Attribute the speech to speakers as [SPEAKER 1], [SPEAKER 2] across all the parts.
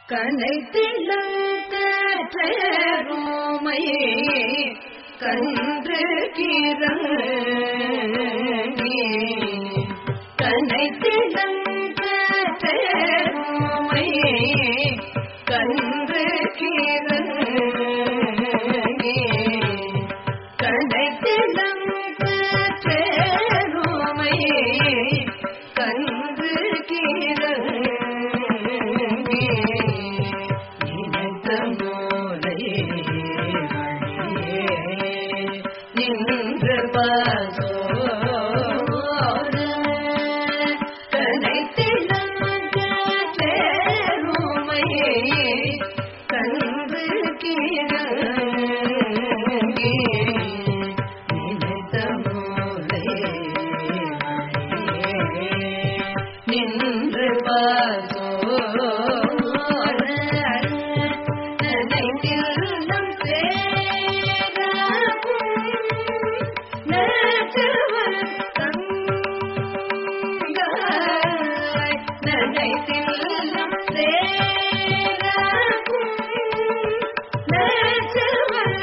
[SPEAKER 1] கனைத்திலங்கரோமை கன்று கிரங்கி கனைத்திலங்கரோமை கன்று கிரங்கி கனைத்திலங்கரோமை கன்று கிரங்கி நினைத்த மூலை நின்று பாசோர கனைத்திலங்கரோமை கன்று கிரங்கி நினைத்த மூலை நின்று பாசோர நனைந்தில்லம் சேரவும் நச்சவன் தங்காய் நனைந்தில்லம் சேரவும் நச்சவன்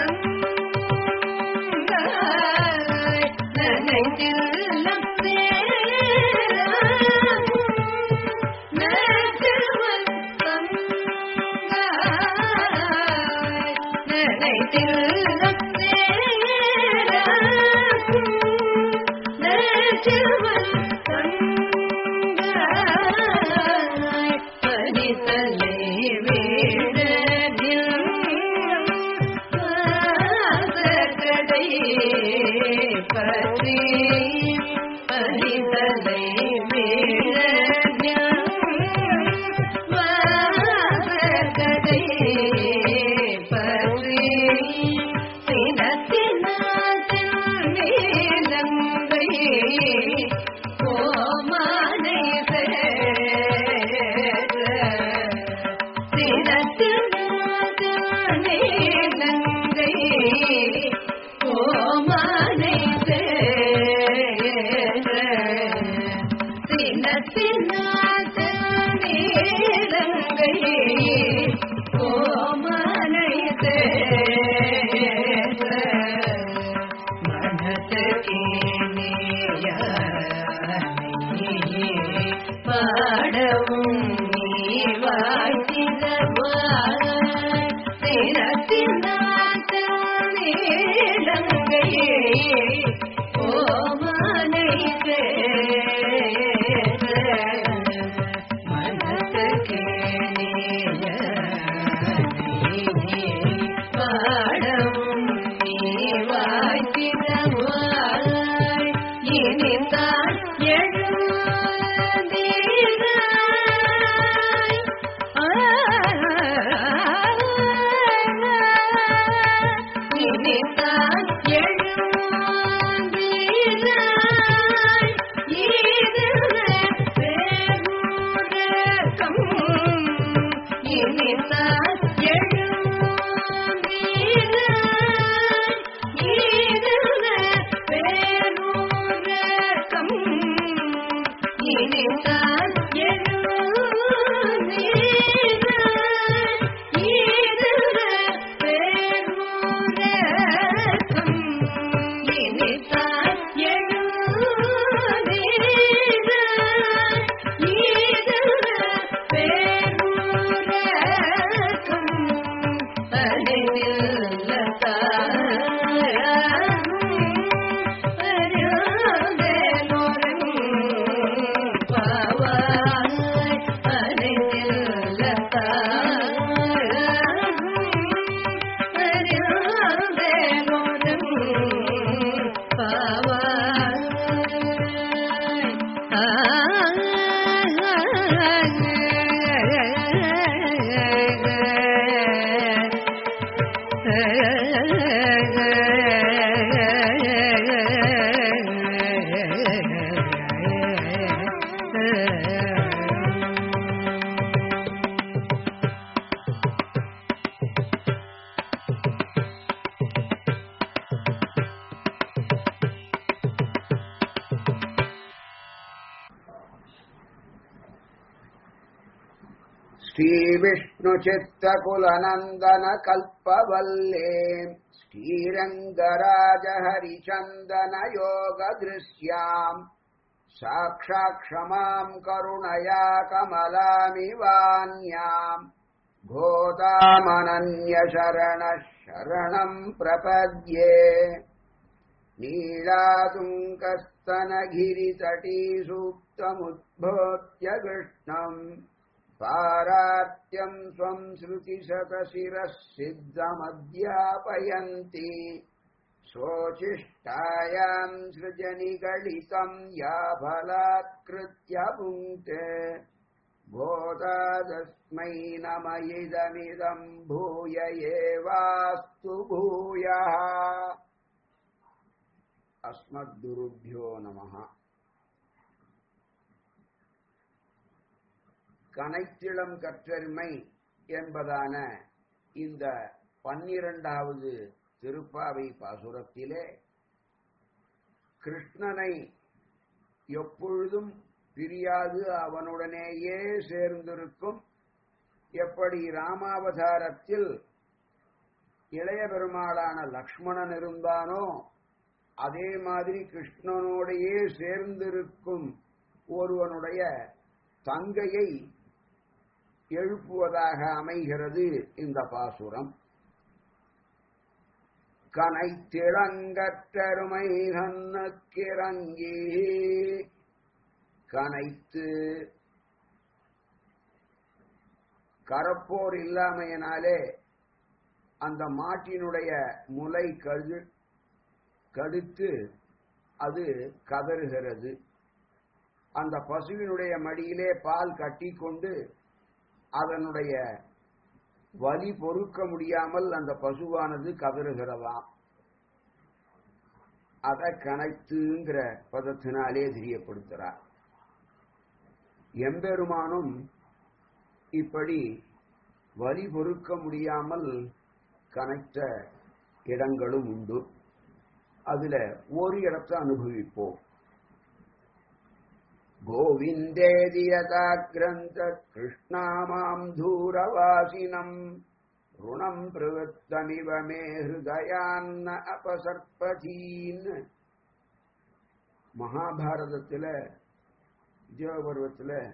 [SPEAKER 1] தங்காய் நனைந்தில்லம் சேரவும் நச்சவன் தங்காய் நனைந்தில்லம் சேரவும் நச்சவன் தங்காய் பனித்தலை வீடனில் வாசகடை பற்றி பனித்தலை வீடனில் வாசகடை பற்றி சினத்தினால் மேலங்கை கோமானை சினத்தினாதே கோமானை சினத்தினாதே கோமானை பாடவும் நீ வாழ்த்திதவாய் தினத்தினாத்தேடங்கையே ஓமானை மனத்துக்கே பாடவும் நீ வாழ்த்திதவாய் இனிதான் எழுதீராய் இனிதான் எழுதீராய் இதுவே பேருரகம் இனிதான் எழுதீராய் இதுவே பேருரகம் இனிதான் எழு
[SPEAKER 2] श्रीविष्णुचित्तकुलनन्दन कल्पवल्ले श्रीरङ्गराजहरिचन्दन योगदृश्याम् साक्षाक्षमाम् करुणया कमलामिवान्याम् गोदामनन्यशरणः शरणम् प्रपद्ये नीलातुङ्कस्तनगिरितटीसूक्तमुद्भोत्य कृष्णम् पारात्यम् स्वम् श्रुतिशतशिरः सिद्धमध्यापयन्ति शोचिष्टायाम् सृजनिगलितम् या फलात्कृत्य पुङ्क्ते गोदादस्मै नम इदमिदम् भूय एवास्तु भूयः अस्मद्गुरुभ्यो नमः கனைத்திளம் கற்றெருமை என்பதான இந்த பன்னிரண்டாவது திருப்பாவை பாசுரத்திலே கிருஷ்ணனை எப்பொழுதும் பிரியாது அவனுடனேயே சேர்ந்திருக்கும் எப்படி ராமாவதாரத்தில் இளைய பெருமாளான லக்ஷ்மணன் இருந்தானோ அதே மாதிரி கிருஷ்ணனோடையே சேர்ந்திருக்கும் ஒருவனுடைய தங்கையை எழுப்புவதாக அமைகிறது இந்த பாசுரம் கனைத்திளங்கற்றருமை கண்ணுக்கிறங்கி கனைத்து கரப்போர் இல்லாமையினாலே அந்த மாட்டினுடைய முலை கழு கடுத்து அது கதறுகிறது அந்த பசுவினுடைய மடியிலே பால் கட்டிக்கொண்டு அதனுடைய வலி பொறுக்க முடியாமல் அந்த பசுவானது கதறுகிறதாம் அதை கனைத்துங்கிற பதத்தினாலே தெரியப்படுத்துறார் எம்பெருமானும் இப்படி வலி பொறுக்க முடியாமல் கனைத்த இடங்களும் உண்டு அதுல ஒரு இடத்தை அனுபவிப்போம் गोविन्देदियताग्रन्थ कृष्णा माम् धूरवासिनम् ऋणम् प्रवृत्तमिव मे हृदयान्न अपसर्पதீன் மகாபாரதத்துல விஜயபர்வத்தில்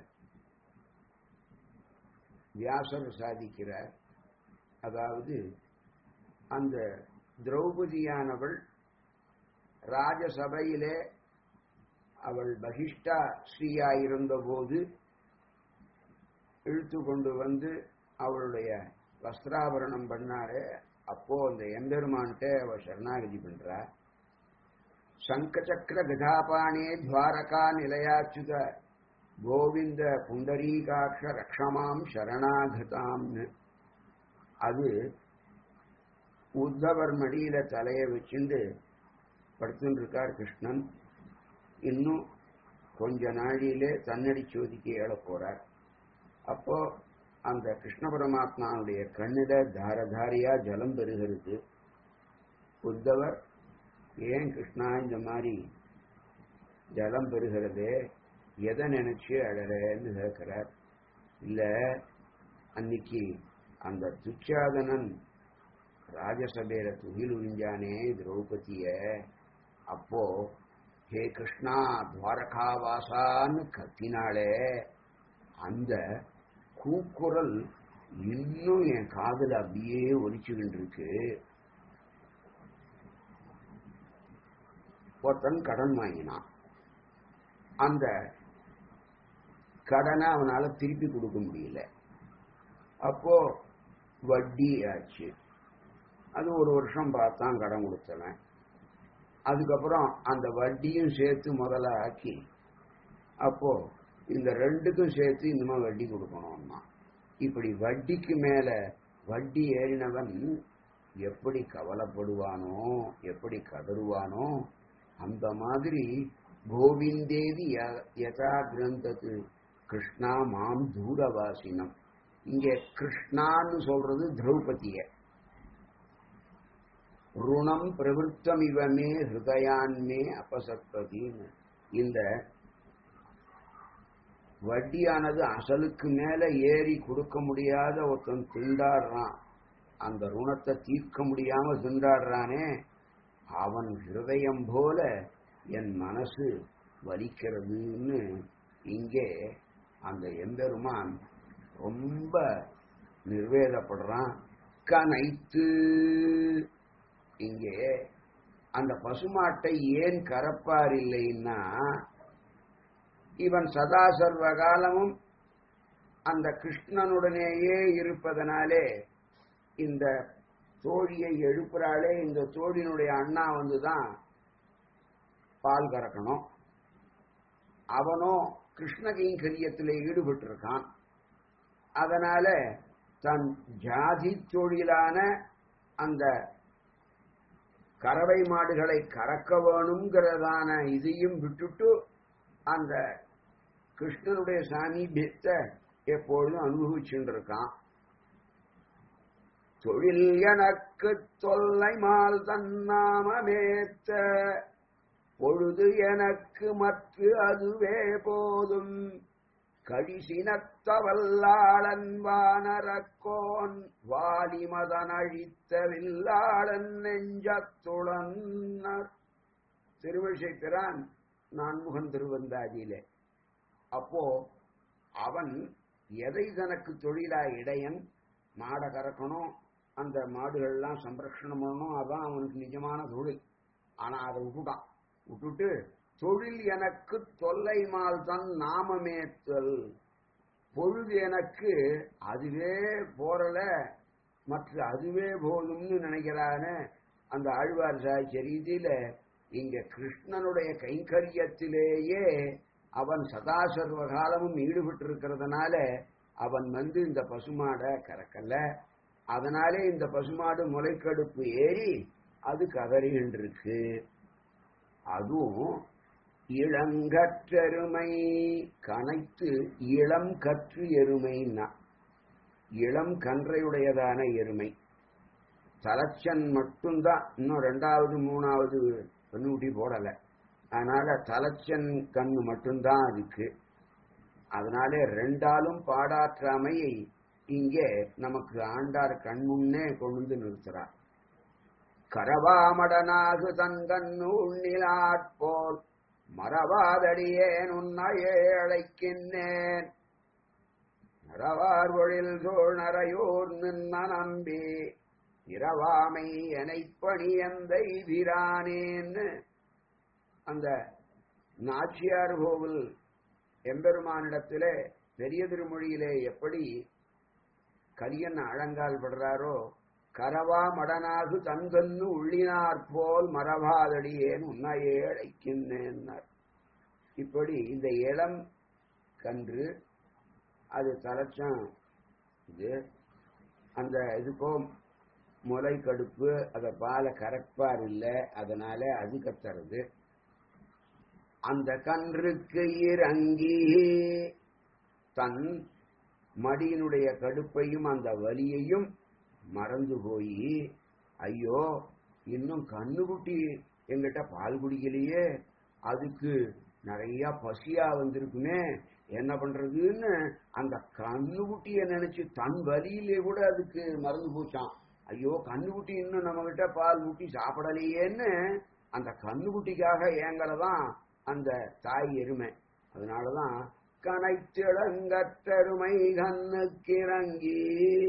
[SPEAKER 2] வியாசர் சாதிக்கிறார் அதாவது அந்த திரௌபதியானவள் ராஜசபையிலே அவள் பகிஷ்டா ஸ்ரீயாயிருந்த போது இழுத்து கொண்டு வந்து அவளுடைய வஸ்திராபரணம் பண்ணாரு அப்போ அந்த எம்பெருமான்கிட்ட அவ சரணாகதி பண்றா சங்கச்சக்கர கதாபானே துவாரகா நிலையாச்சுத கோவிந்த புண்டரீகாட்ச ரக்ஷமாம் சரணாகதாம்னு அது உத்தவர் மடியில தலைய வச்சுண்டு படுத்துட்டு இருக்கார் கிருஷ்ணன் இன்னும் கொஞ்ச நாழியிலே தன்னடி சோதிக்கு ஏழ போறார் அப்போ அந்த கிருஷ்ண பரமாத்மாவுடைய கண்ணில தாரதாரியா ஜலம் பெறுகிறது உத்தவர் ஏன் கிருஷ்ணா இந்த மாதிரி ஜலம் பெறுகிறதே எதை நினைச்சு அழறேன்னு கேட்கிறார் இல்ல அன்னைக்கு அந்த துச்சாதனன் ராஜசபையில துகில் உறிஞ்சானே திரௌபதிய அப்போ ஹே கிருஷ்ணா துவாரகாவாசான்னு கத்தினாலே அந்த கூக்குரல் இன்னும் என் காதுல அப்படியே ஒலிச்சுக்கிட்டு இருக்கு ஒருத்தன் கடன் வாங்கினான் அந்த கடனை அவனால திருப்பி கொடுக்க முடியல அப்போ வட்டி ஆச்சு அது ஒரு வருஷம் பார்த்தான் கடன் கொடுத்தவன் அதுக்கப்புறம் அந்த வட்டியும் சேர்த்து முதல்ல ஆக்கி அப்போ இந்த ரெண்டுக்கும் சேர்த்து இனிமே வட்டி கொடுக்கணும்னா இப்படி வட்டிக்கு மேல வட்டி ஏறினவன் எப்படி கவலைப்படுவானோ எப்படி கதறுவானோ அந்த மாதிரி கோவிந்தேதி யதா கிரந்தத்து கிருஷ்ணா மாம் தூரவாசினம் இங்க கிருஷ்ணான்னு சொல்றது திரௌபதிய ருணம் பிரவருத்தம் இவமே ஹிருதயான்மே அபசத்பதின்னு இந்த வட்டியானது அசலுக்கு மேல ஏறி கொடுக்க முடியாத ஒருத்தன் திண்டாடுறான் அந்த ருணத்தை தீர்க்க முடியாம திண்டாடுறானே அவன் ஹிருதயம் போல என் மனசு வலிக்கிறதுன்னு இங்கே அந்த எம்பெருமான் ரொம்ப நிர்வேதப்படுறான் கனைத்து இங்கே அந்த பசுமாட்டை ஏன் கறப்பார் இல்லைன்னா இவன் சதா சர்வ காலமும் அந்த கிருஷ்ணனுடனேயே இருப்பதனாலே இந்த தோழியை எழுப்புறாளே இந்த தோழியினுடைய அண்ணா வந்துதான் பால் கறக்கணும் அவனோ கிருஷ்ண கைங்கரியத்திலே ஈடுபட்டிருக்கான் அதனால தன் ஜாதி தொழிலான அந்த கறவை மாடுகளை கறக்க வேணுங்கிறதான இதையும் விட்டுட்டு அந்த கிருஷ்ணனுடைய சாமீபியத்தை எப்பொழுதும் அனுபவிச்சுட்டு இருக்கான் தொழில் எனக்கு தொல்லை மால் தன்னாமமேத்த பொழுது எனக்கு மற்ற அதுவே போதும் கழிசினத்தவல்லாளன் வானரக்கோன் வாலிமதன் அழித்த வில்லாளன் நெஞ்சத்துளன்னர் திருவிழிக்கிறான் நான்முகன் திருவந்தாதியிலே அப்போ அவன் எதை தனக்கு தொழிலா இடையன் மாடை கறக்கணும் அந்த மாடுகள்லாம் சம்ரக்ஷணம் பண்ணணும் அதான் அவனுக்கு நிஜமான தொழில் ஆனா அதை விட்டுட்டான் விட்டுட்டு தொழில் எனக்கு தொல்லை மால் தன் நாமமேத்தல் பொழுது எனக்கு அதுவே போறல மற்ற அதுவே போதும்னு நினைக்கிறான அந்த ஆழ்வார் சாச்சரியத்தில இங்க கிருஷ்ணனுடைய கைங்கரியத்திலேயே அவன் சதா சர்வ காலமும் ஈடுபட்டு இருக்கிறதுனால அவன் வந்து இந்த பசுமாடை கறக்கல அதனாலே இந்த பசுமாடு முளைக்கடுப்பு ஏறி அது கதறிகின்றிருக்கு அதுவும் இளங்கற்றெருமை கனைத்து இளம் கற்று எருமைன்னா இளம் கன்றையுடையதான எருமை தலைச்சன் மட்டும்தான் இன்னும் ரெண்டாவது மூணாவது பெண்ணுட்டி போடல அதனால தலைச்சன் கண்ணு மட்டும்தான் அதுக்கு அதனாலே ரெண்டாலும் பாடாற்றாமையை இங்கே நமக்கு ஆண்டார் கண்முன்னே கொண்டு வந்து நிறுத்துறார் கரவாமடனாகு தங்கன்னு உண்ணிலாற்போல் மறவாதடியேன் உன்னையே அழைக்கின்றேன் மறவார் பொழில் சூழ் நரையூர் நின்ன நம்பி இரவாமை எனைப்பணி எந்தை வீரானேன்னு அந்த நாச்சியார் கோவில் எம்பெருமானிடத்திலே பெரிய திருமொழியிலே எப்படி கலியன் அழங்கால் படுறாரோ கரவா மடனாகு தங்கன்னு உள்ளினார் போல் மரபாதடியேன் உன்னையே அழைக்கின்றேன்னார் இப்படி இந்த இளம் கன்று அது தலைச்சம் இது அந்த இதுக்கோ முளை கடுப்பு அத பாலை கறப்பார் இல்லை அதனால அது கத்துறது அந்த கன்றுக்கு இறங்கி தன் மடியினுடைய கடுப்பையும் அந்த வலியையும் மறந்து போய் ஐயோ இன்னும் கண்ணுக்குட்டி எங்கிட்ட பால் குடிக்கலையே அதுக்கு நிறைய பசியா வந்திருக்குமே என்ன பண்றதுன்னு அந்த கண்ணுக்குட்டிய நினைச்சு தன் வலியிலே கூட அதுக்கு மறந்து போச்சான் ஐயோ கண்ணுக்குட்டி இன்னும் நம்ம கிட்ட பால் ஊட்டி சாப்பிடலையேன்னு அந்த கண்ணுக்குட்டிக்காக ஏங்கலதான் அந்த தாய் எருமை அதனாலதான் கனைத்திடங்கற்றருமை கண்ணுக்கிறங்கி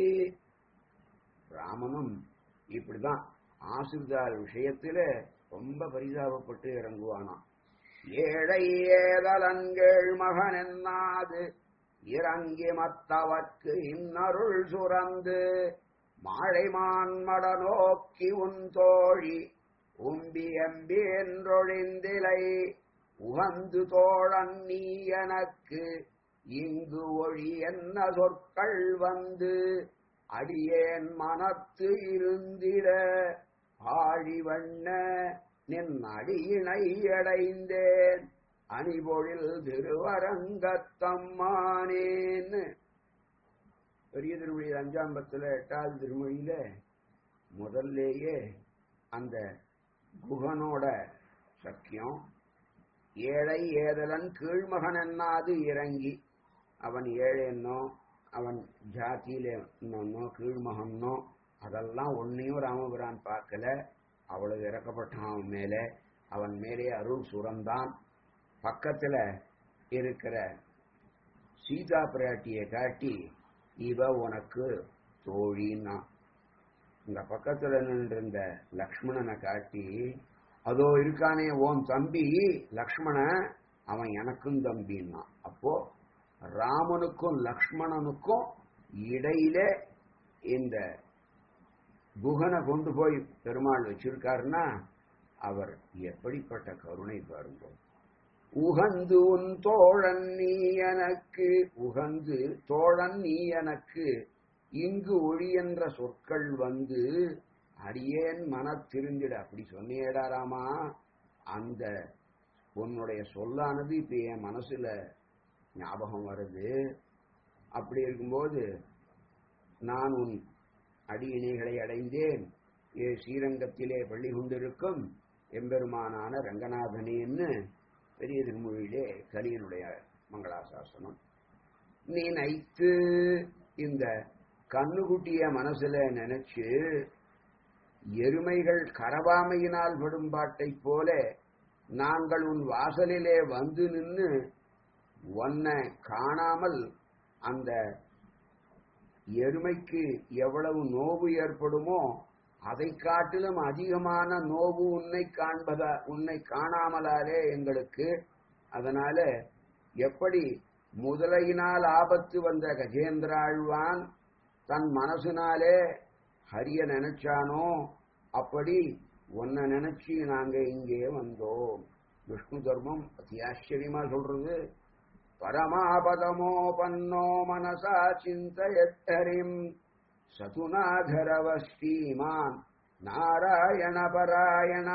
[SPEAKER 2] ராமனும் இப்படிதான் ஆசிர்தார் விஷயத்தில ரொம்ப பரிதாபப்பட்டு இறங்குவானாம் ஏழை ஏதலன்கள் மகன் என்னாது இறங்கி மத்தவர்க்கு இன்னருள் சுரந்து மாழைமான் மட நோக்கி உன் தோழி உம்பி எம்பி என்றொழிந்திலை உகந்து தோழன் நீ எனக்கு இங்கு ஒழி என்ன சொற்கள் வந்து அடியேன் மனத்து இருந்திட ஆழிவண்ண நின் அடியினை அடைந்தேன் அணிபொழில் திருவரங்கத்தம்மானேன்னு பெரிய திருமொழி அஞ்சாம் பத்துல எட்டாவது திருமொழியில முதல்லேயே அந்த குகனோட சக்கியம் ஏழை ஏதலன் கீழ்மகன் என்னாது இறங்கி அவன் ஏழைன்னோ அவன் ஜாத்தியில இன்னொன்னோ கீழ்மகன்னோ அதெல்லாம் ஒன்னையும் ராமபிரான் பார்க்கல அவ்வளவு இறக்கப்பட்டான் அவன் மேலே அவன் மேலே அருள் சுரந்தான் பக்கத்துல இருக்கிற சீதா பிராட்டியை காட்டி இவ உனக்கு தோழின்னா இந்த பக்கத்துல நின்றிருந்த லக்ஷ்மணனை காட்டி அதோ இருக்கானே ஓன் தம்பி லக்ஷ்மணன் அவன் எனக்கும் தம்பின்னா அப்போ ராமனுக்கும் லக்ஷ்மணனுக்கும் இடையிலே இந்த குகனை கொண்டு போய் பெருமாள் வச்சிருக்காருன்னா அவர் எப்படிப்பட்ட கருணை பாருங்க உகந்து உன் தோழன் நீ எனக்கு உகந்து தோழன் நீ எனக்கு இங்கு ஒளி என்ற சொற்கள் வந்து அடியேன் மனத்திருந்திட அப்படி சொன்னியேடா ராமா அந்த உன்னுடைய சொல்லானது இப்ப என் மனசுல ஞாபகம் வருது அப்படி இருக்கும்போது நான் உன் அடியினைகளை அடைந்தேன் ஏ ஸ்ரீரங்கத்திலே பள்ளி கொண்டிருக்கும் எம்பெருமானான ரங்கநாதனேன்னு பெரிய திருமொழியிலே கலியனுடைய மங்களாசாசனம் நீ நைத்து இந்த கண்ணுக்குட்டிய மனசுல நினைச்சு எருமைகள் கரவாமையினால் படும் பாட்டைப் போல நாங்கள் உன் வாசலிலே வந்து நின்று உன்னை காணாமல் அந்த எருமைக்கு எவ்வளவு நோவு ஏற்படுமோ அதை காட்டிலும் அதிகமான நோவு உன்னை காண்பதா உன்னை காணாமலாலே எங்களுக்கு அதனால எப்படி முதலையினால் ஆபத்து வந்த கஜேந்திராழ்வான் தன் மனசுனாலே ஹரிய நினைச்சானோ அப்படி உன்னை நினைச்சு நாங்க இங்கே வந்தோம் விஷ்ணு தர்மம் அதி ஆச்சரியமா சொல்றது பரமாபதமோபன்னோ மனசா சிந்தயத்தரிம் சதுநாகரவ ஸ்ரீமான் நாராயண பராயணா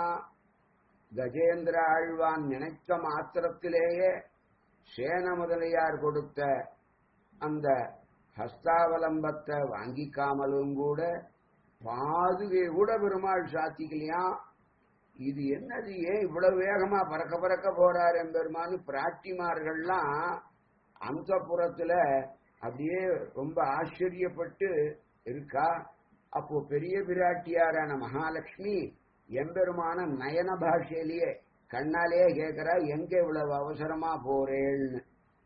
[SPEAKER 2] கஜேந்திர ஆழ்வான் நினைத்த மாத்திரத்திலேயே சேன முதலியார் கொடுத்த அந்த ஹஸ்தாவலம்பத்தை வாங்கிக்காமலும் கூட பாதுகை கூட பெருமாள் சாத்திக்கலையாம் இது என்னது ஏன் இவ்வளவு வேகமா பறக்க பறக்க போறார் என்பெருமானு பிராட்டிமார்கள்லாம் அந்த புறத்துல அப்படியே ரொம்ப ஆச்சரியப்பட்டு இருக்கா அப்போ பெரிய பிராட்டியாரான மகாலட்சுமி எம்பெருமான நயன பாஷையிலேயே கண்ணாலேயே கேட்கிறா எங்க இவ்வளவு அவசரமா போறேன்னு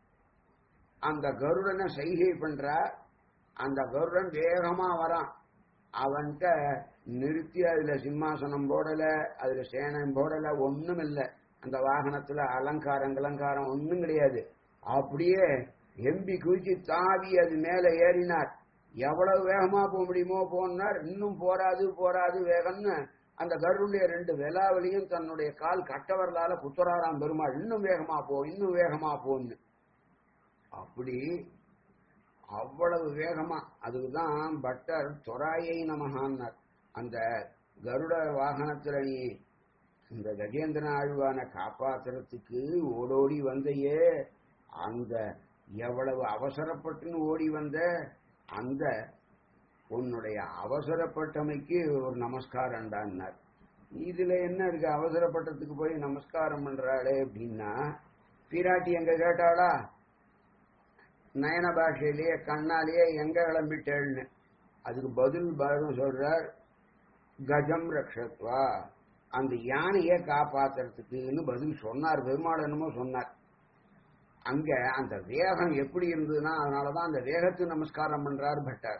[SPEAKER 2] அந்த கருடனை சைகை பண்றா அந்த கருடன் வேகமா வரான் அவன்கிட்ட நிறுத்தி அதுல சிம்மாசனம் போடல அதுல சேனம் போடல ஒண்ணும் இல்ல அந்த வாகனத்துல அலங்காரம் கிலங்காரம் ஒண்ணும் கிடையாது அப்படியே எம்பி குதிச்சு தாவி அது மேல ஏறினார் எவ்வளவு வேகமா போக முடியுமோ போனார் இன்னும் போராது போராது வேகம்னு அந்த கருடைய ரெண்டு வெலாவலியும் தன்னுடைய கால் கட்டவர்களால குத்துறாராம் பெருமாள் இன்னும் வேகமா போ இன்னும் வேகமா போன்னு அப்படி அவ்வளவு வேகமா அதுக்குதான் பட்டர் தொராயை நமகான்னார் அந்த கருட வாகனத்துல நீ இந்த கஜேந்திர ஆழ்வான காப்பாத்துறதுக்கு ஓடோடி வந்தையே அந்த எவ்வளவு அவசரப்பட்டுன்னு ஓடி வந்த அந்த உன்னுடைய அவசரப்பட்டமைக்கு ஒரு நமஸ்காரம்டான்னார் இதுல என்ன இருக்கு அவசரப்பட்டதுக்கு போய் நமஸ்காரம் பண்றாளே அப்படின்னா பிராட்டி எங்க கேட்டாளா நயன பாஷையிலேயே கண்ணாலேயே எங்க கிளம்பிட்டேன்னு அதுக்கு பதில் பதில் சொல்றார் கஜம் ரக்ஷத்வா அந்த யானையை காப்பாத்துறதுக்குன்னு பதில் சொன்னார் பெருமாள் என்னமோ சொன்னார் அங்க அந்த வேகம் எப்படி இருந்ததுன்னா அதனாலதான் அந்த வேகத்துக்கு நமஸ்காரம் பண்றார் பட்டார்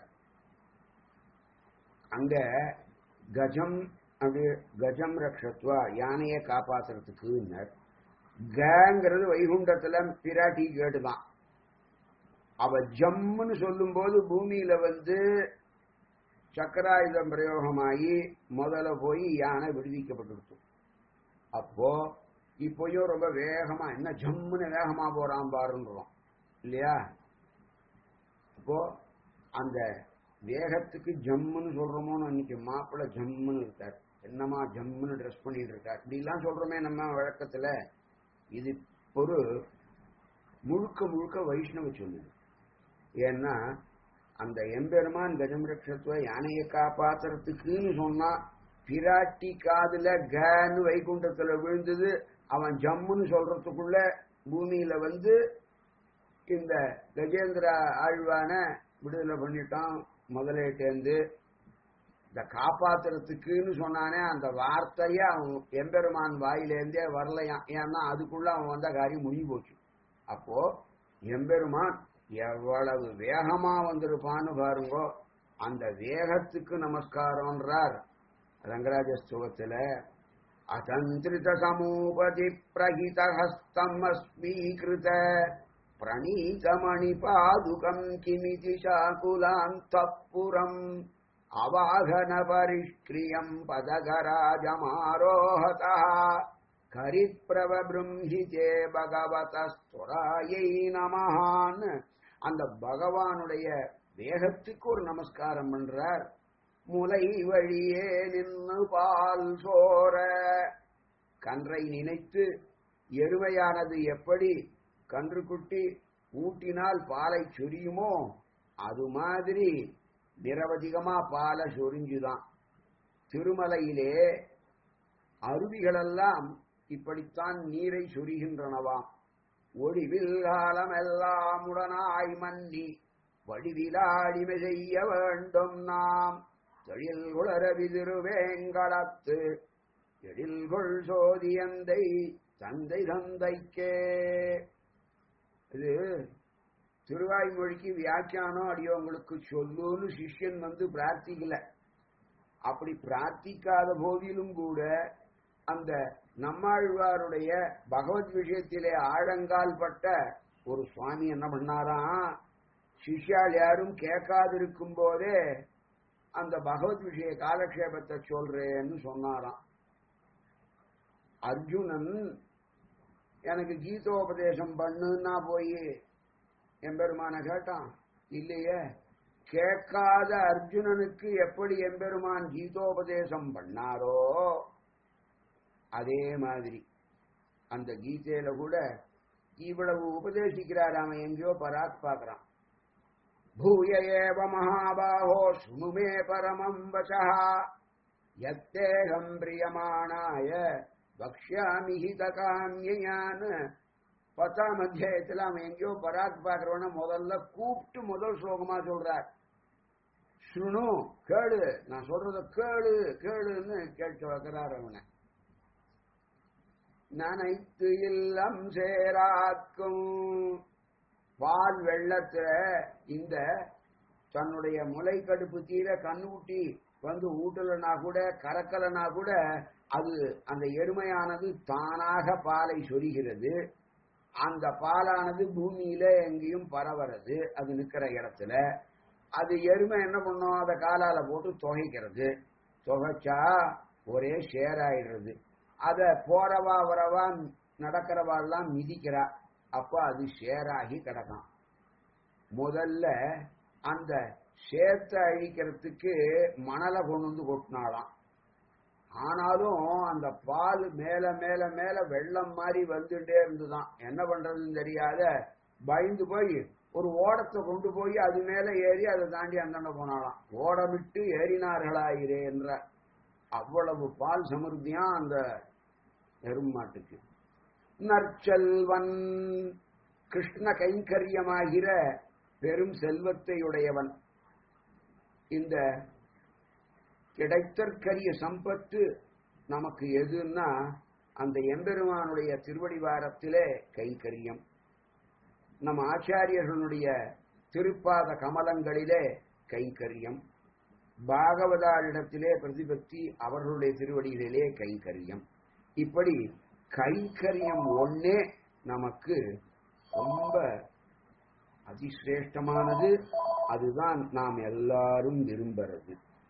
[SPEAKER 2] அங்க கஜம் அப்படி கஜம் ரக்ஷத்வா யானையை காப்பாத்துறதுக்குன்னார் கங்கிறது வைகுண்டத்துல பிராட்டி கேட்டுதான் அவ ஜம்முன்னு சொல்லும்போது பூமியில வந்து சக்கராயுதம் பிரயோகமாகி முதல்ல போய் யானை விடுவிக்கப்பட்டுடுச்சு அப்போ இப்போயும் ரொம்ப வேகமா என்ன ஜம்முன்னு வேகமா போறான் பாருன்றோம் இல்லையா அப்போ அந்த வேகத்துக்கு ஜம்முன்னு சொல்றோமோன்னு அன்னைக்கு மாப்பிள்ள ஜம்முன்னு இருக்கார் என்னமா ஜம்முன்னு ட்ரெஸ் பண்ணிட்டு இருக்கார் இப்படிலாம் சொல்றோமே நம்ம வழக்கத்துல இது ஒரு முழுக்க முழுக்க வைஷ்ணவ சொல்லுது ஏன்னா அந்த எம்பெருமான் கஜம் ரட்சத்துவ யானையை காப்பாத்துறதுக்குன்னு சொன்னா பிராட்டி காதுல கன்னு வைகுண்டத்துல விழுந்தது அவன் ஜம்முன்னு சொல்றதுக்குள்ள பூமியில வந்து இந்த கஜேந்திர ஆழ்வான விடுதலை பண்ணிட்டான் முதலேட்டேந்து இந்த காப்பாத்துறதுக்குன்னு சொன்னானே அந்த வார்த்தைய அவன் எம்பெருமான் வாயிலேருந்தே வரலையாம் ஏன்னா அதுக்குள்ள அவன் வந்த காரியம் முடிஞ்சு போச்சு அப்போ எம்பெருமான் எவ்வளவு வேகமா வந்திருப்பான்னு பாருங்கோ அந்த வேகத்துக்கு நமஸ்காரம்ன்றார் ரங்கராஜ ஸ்தோகத்துல அதந்திரித சமூபதி பிரகித ஹஸ்தம் அஸ்மீகிருத பிரணீதமணி பாதுகம் கிமிதி சாகுலாந்தப்புரம் அவாகன பரிஷ்கிரியம் பதகராஜமாரோஹதா கரிப்பிரவபிரும்ஹிதே பகவதஸ்துராயை நமஹான்னு அந்த பகவானுடைய வேகத்துக்கு ஒரு நமஸ்காரம் பண்றார் முலை வழியே நின்னு பால் சோர கன்றை நினைத்து எருமையானது எப்படி கன்றுக்குட்டி ஊட்டினால் பாலை சொரியுமோ அது மாதிரி நிரவதிகமா பாலை சொரிஞ்சுதான் திருமலையிலே அருவிகளெல்லாம் இப்படித்தான் நீரை சொரிகின்றனவாம் ஒளிவில் காலமெல்லாம் உடனாய் மன்னி வடிவிலாடிமை செய்ய வேண்டும் நாம் தொழில் உளரவி திருவேங்கடத்து எழில்கொள் சோதியந்தை தந்தை தந்தைக்கே இது திருவாய்மொழிக்கு வியாக்கியானம் அடியவங்களுக்கு சொல்லுன்னு சிஷ்யன் வந்து பிரார்த்திக்கல அப்படி பிரார்த்திக்காத போதிலும் கூட அந்த நம்மாழ்வாருடைய பகவத் விஷயத்திலே ஆழங்கால் பட்ட ஒரு சுவாமி என்ன பண்ணாராம் சிஷ்யால் யாரும் கேட்காதிருக்கும் போதே அந்த பகவத் விஷய காலக்ஷேபத்தை சொல்றேன்னு சொன்னாராம் அர்ஜுனன் எனக்கு கீதோபதேசம் பண்ணுன்னா போய் எம்பெருமான கேட்டான் இல்லையே கேட்காத அர்ஜுனனுக்கு எப்படி எம்பெருமான் கீதோபதேசம் பண்ணாரோ அதே மாதிரி அந்த கீதையில கூட இவ்வளவு உபதேசிக்கிறார் அவன் எங்கேயோ பராக் பார்க்கறான் பூய ஏவ மகாபாஹோ சுணுமே பரமம் வசா யத்தேகம் பிரியமானாய பக்ஷ்யாமி ஹிதகாமியான்னு பத்தாம் அத்தியாயத்துல அவன் எங்கேயோ பராக் பார்க்கிறவன முதல்ல கூப்பிட்டு முதல் ஸ்லோகமா சொல்றார் சுணு கேளு நான் சொல்றத கேளு கேளுன்னு கேட்டு வைக்கிறார் அவனை நனைத்து இல்லம் சேராக்கும் பால் வெள்ளத்துல இந்த தன்னுடைய முளை கடுப்பு தீர கண்ணுக்குட்டி வந்து ஊட்டலனா கூட கறக்கலனா கூட அது அந்த எருமையானது தானாக பாலை சொரிகிறது அந்த பாலானது பூமியில எங்கேயும் பரவறது அது நிக்கிற இடத்துல அது எருமை என்ன பண்ணும் அதை காலால போட்டு துகைக்கிறது துகைச்சா ஒரே ஷேர் ஆயிடுறது அத போறவா வரவா நடக்கிறவா எல்லாம் மிதிக்கிறா அப்ப அது ஷேராகி கிடக்கும் முதல்ல அந்த சேத்தை அழிக்கிறதுக்கு மணலை கொண்டு வந்து கொட்டினாலாம் ஆனாலும் அந்த பால் மேல மேல மேல வெள்ளம் மாதிரி வந்துட்டே இருந்துதான் என்ன பண்றதுன்னு தெரியாத பயந்து போய் ஒரு ஓடத்தை கொண்டு போய் அது மேல ஏறி அதை தாண்டி அந்தாண்ட போனாலாம் ஓடமிட்டு ஏறினார்களாயிரே என்ற அவ்வளவு பால் சமிருத்தியா அந்த எருமாட்டுக்கு நற்செல்வன் கிருஷ்ண கைங்கரியமாகிற பெரும் செல்வத்தை உடையவன் இந்த கிடைத்தற்கரிய சம்பத்து நமக்கு எதுன்னா அந்த எம்பெருமானுடைய திருவடிவாரத்திலே கைங்கரியம் நம் ஆச்சாரியர்களுடைய திருப்பாத கமலங்களிலே கைங்கரியம் பாகவதாரிடத்திலே பிரதிபக்தி அவர்களுடைய திருவடிகளிலே கைங்கரியம் இப்படி கைங்கரியம் ஒன்னே நமக்கு ரொம்ப அதிசிரேஷ்டமானது அதுதான் நாம் எல்லாரும் விரும்புறது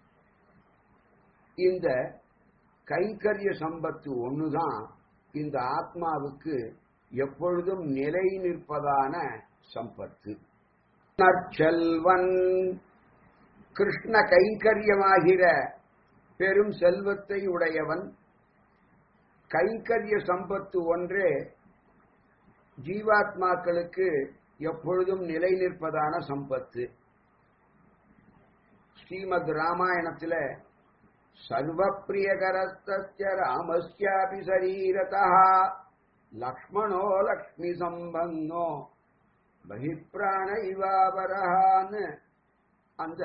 [SPEAKER 2] இந்த கைங்கரிய சம்பத்து ஒண்ணுதான் இந்த ஆத்மாவுக்கு எப்பொழுதும் நிலை நிற்பதான சம்பத்து நற்செல்வன் கிருஷ்ண கைங்கரியமாகிற பெரும் செல்வத்தை உடையவன் கைங்கரிய சம்பத்து ஒன்றே ஜீவாத்மாக்களுக்கு எப்பொழுதும் நிலை நிற்பதான சம்பத்து ஸ்ரீமத் ராமாயணத்துல சர்வப்பிரியகரஸ்தஸ்ய ராமஸ்யாபி சரீரதா லக்ஷ்மணோ லக்ஷ்மி சம்பன்னோ பகிப்பிராண இவாபரஹான்னு அந்த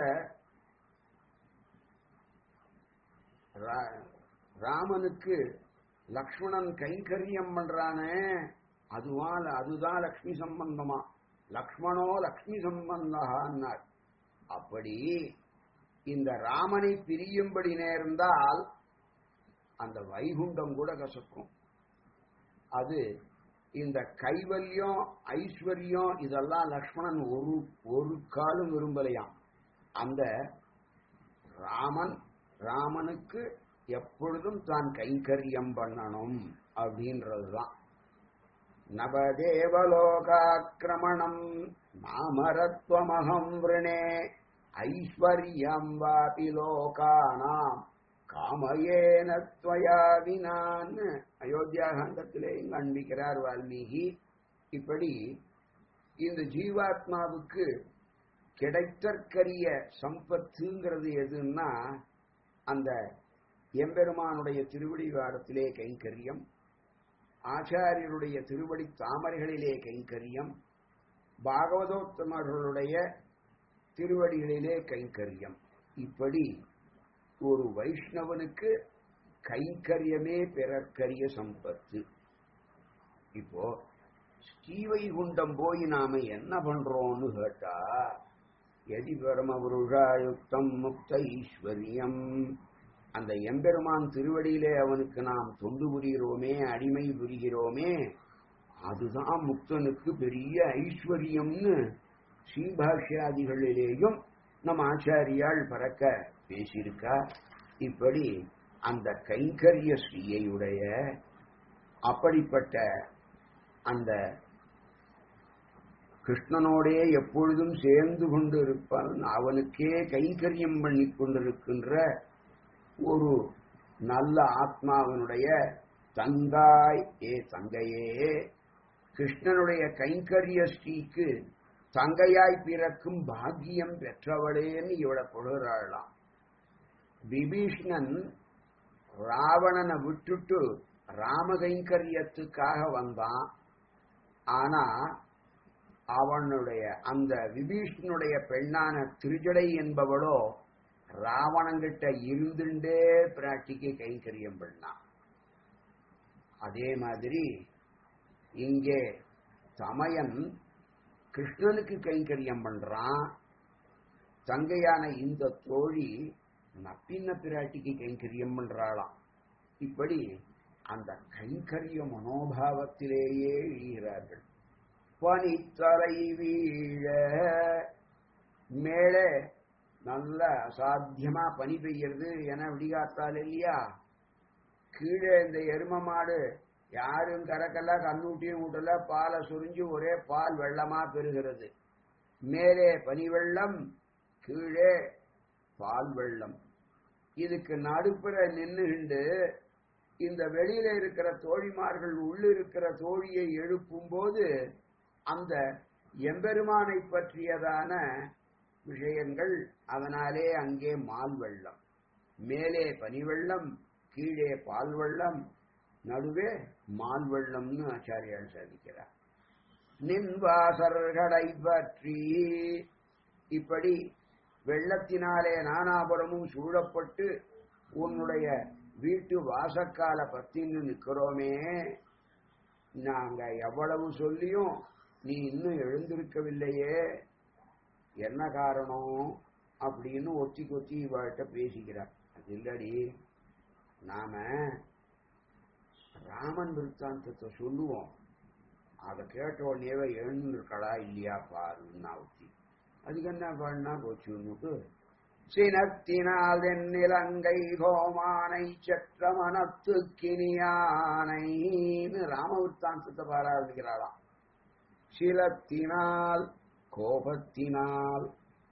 [SPEAKER 2] ரா- ராமனுக்கு லக்ஷ்மணன் கைங்கரியம் பண்றானே அதுவான் அதுதான் லக்ஷ்மி சம்பந்தமா லக்ஷ்மணோ லக்ஷ்மி சம்பந்தான்னார் அப்படி இந்த ராமனை பிரியும்படி நேர்ந்தால் அந்த வைகுண்டம் கூட கசக்கும் அது இந்த கைவல்யம் ஐஸ்வர்யம் இதெல்லாம் லக்ஷ்மணன் ஒரு ஒரு காலம் விரும்பலையாம் அந்த ராமன் ராமனுக்கு எப்பொழுதும் தான் கைங்கரியம் பண்ணணும் அப்படின்றதுதான் நவதேவலோகாக்கிரமணம் நாமரத்வமகம் விரணே ஐஸ்வர்யம் வாபி லோகானாம் காமயேன துவயா வினான்னு அயோத்தியா காண்டத்திலே இங்கு அன்பிக்கிறார் வால்மீகி இப்படி இந்த ஜீவாத்மாவுக்கு கிடைத்தற்கரிய சம்பத்துங்கிறது எதுன்னா அந்த எம்பெருமானுடைய திருவடி வாரத்திலே கைங்கரியம் ஆச்சாரியருடைய திருவடி தாமரைகளிலே கைங்கரியம் பாகவதோத்தமர்களுடைய திருவடிகளிலே கைங்கரியம் இப்படி ஒரு வைஷ்ணவனுக்கு கைங்கரியமே பிறர்க்கரிய சம்பத்து இப்போ ஸ்ரீவைகுண்டம் போய் நாம என்ன பண்றோம்னு கேட்டா எதி பரமபுருஷாயுக்தம் முக்த ஈஸ்வரியம் அந்த எம்பெருமான் திருவடியிலே அவனுக்கு நாம் தொண்டு புரிகிறோமே அடிமை புரிகிறோமே அதுதான் முக்தனுக்கு பெரிய ஐஸ்வர்யம்னு ஸ்ரீபாஷ்யாதிகளிலேயும் நம் ஆச்சாரியால் பறக்க பேசியிருக்கா இப்படி அந்த கைங்கரிய ஸ்ரீயையுடைய அப்படிப்பட்ட அந்த கிருஷ்ணனோடே எப்பொழுதும் சேர்ந்து கொண்டு இருப்பான் அவனுக்கே கைங்கரியம் பண்ணி கொண்டிருக்கின்ற ஒரு நல்ல ஆத்மாவினுடைய தங்காய் ஏ தங்கையே கிருஷ்ணனுடைய கைங்கரிய ஸ்ரீக்கு தங்கையாய் பிறக்கும் பாக்கியம் பெற்றவளேன்னு இவளை பொழுகிறாளாம் விபீஷ்ணன் ராவணனை விட்டுட்டு ராமகைங்கரியத்துக்காக வந்தான் ஆனா அவனுடைய அந்த விபீஷ்ணனுடைய பெண்ணான திருஜடை என்பவளோ ராவணங்கிட்ட இருந்துட்டே பிராட்டிக்கு கைங்கரியம் பண்ணான் அதே மாதிரி இங்கே தமயன் கிருஷ்ணனுக்கு கைங்கரியம் பண்றான் தங்கையான இந்த தோழி நப்பின்ன பிராட்டிக்கு கைங்கரியம் பண்றாளாம் இப்படி அந்த கைங்கரிய மனோபாவத்திலேயே இழுகிறார்கள் பனித்தலை வீழ மேலே நல்ல அசாத்தியமா பனி பெய்யறது என விடிகாத்தால் இல்லையா கீழே இந்த எரும மாடு யாரும் கறக்கல கண்ணூட்டியும் ஊட்டல பாலை சுரிஞ்சு ஒரே பால் வெள்ளமா பெறுகிறது மேலே பனி வெள்ளம் கீழே பால் வெள்ளம் இதுக்கு நடுப்புற நின்னுகிண்டு இந்த வெளியில இருக்கிற தோழிமார்கள் உள்ள இருக்கிற தோழியை எழுப்பும் போது அந்த எம்பெருமானை பற்றியதான விஷயங்கள் அதனாலே அங்கே மால் வெள்ளம் மேலே பனி வெள்ளம் கீழே பால் வெள்ளம் நடுவே மால் வெள்ளம்னு ஆச்சாரியால் சாதிக்கிறார் நின்வாசர்களை பற்றி இப்படி வெள்ளத்தினாலே நானாபுரமும் சூழப்பட்டு உன்னுடைய வீட்டு வாசக்கால பத்தின்னு நிக்கிறோமே நாங்க எவ்வளவு சொல்லியும் நீ இன்னும் எழுந்திருக்கவில்லையே என்ன காரணம் அப்படின்னு ஒத்தி கொத்தி இவள்கிட்ட பேசிக்கிறார் அது இல்லடி நாம ராமன் விருத்தாந்தத்தை சொல்லுவோம் அதை கேட்ட உடனேவே எழுந்திருக்கடா இல்லையா பாருன்னா ஒத்தி அதுக்கு என்ன பண்ணா போச்சுன்னுட்டு சினத்தினால் நிலங்கை கோமானை செற்ற மனத்து கிணியானைன்னு ராமவிருத்தாந்தத்தை பாராதிக்கிறாளாம் சிலத்தினால் கோபத்தினால்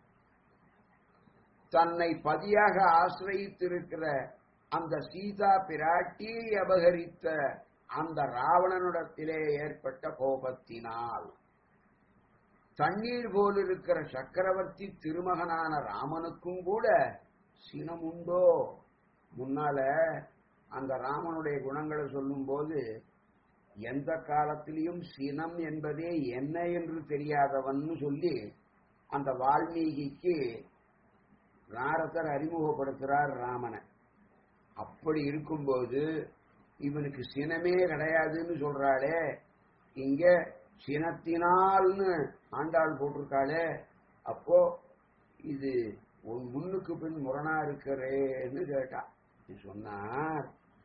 [SPEAKER 2] தன்னை பதியாக ஆசிரயித்திருக்கிற அந்த சீதா பிராட்டியை அபகரித்த அந்த ராவணனிடத்திலே ஏற்பட்ட கோபத்தினால் தண்ணீர் போல் இருக்கிற சக்கரவர்த்தி திருமகனான ராமனுக்கும் கூட சினமுண்டோ முன்னால அந்த ராமனுடைய குணங்களை சொல்லும் போது எந்த காலத்திலையும் சினம் என்பதே என்ன என்று தெரியாதவன் சொல்லி அந்த வால்மீகிக்கு நாரதர் அறிமுகப்படுத்துறார் ராமனை அப்படி இருக்கும்போது இவனுக்கு சினமே கிடையாதுன்னு சொல்றாளே இங்க சினத்தினால்னு ஆண்டாள் போட்டிருக்காளே அப்போ இது உன் முன்னுக்கு பின் முரணா இருக்கிறேன்னு கேட்டா நீ சொன்னார்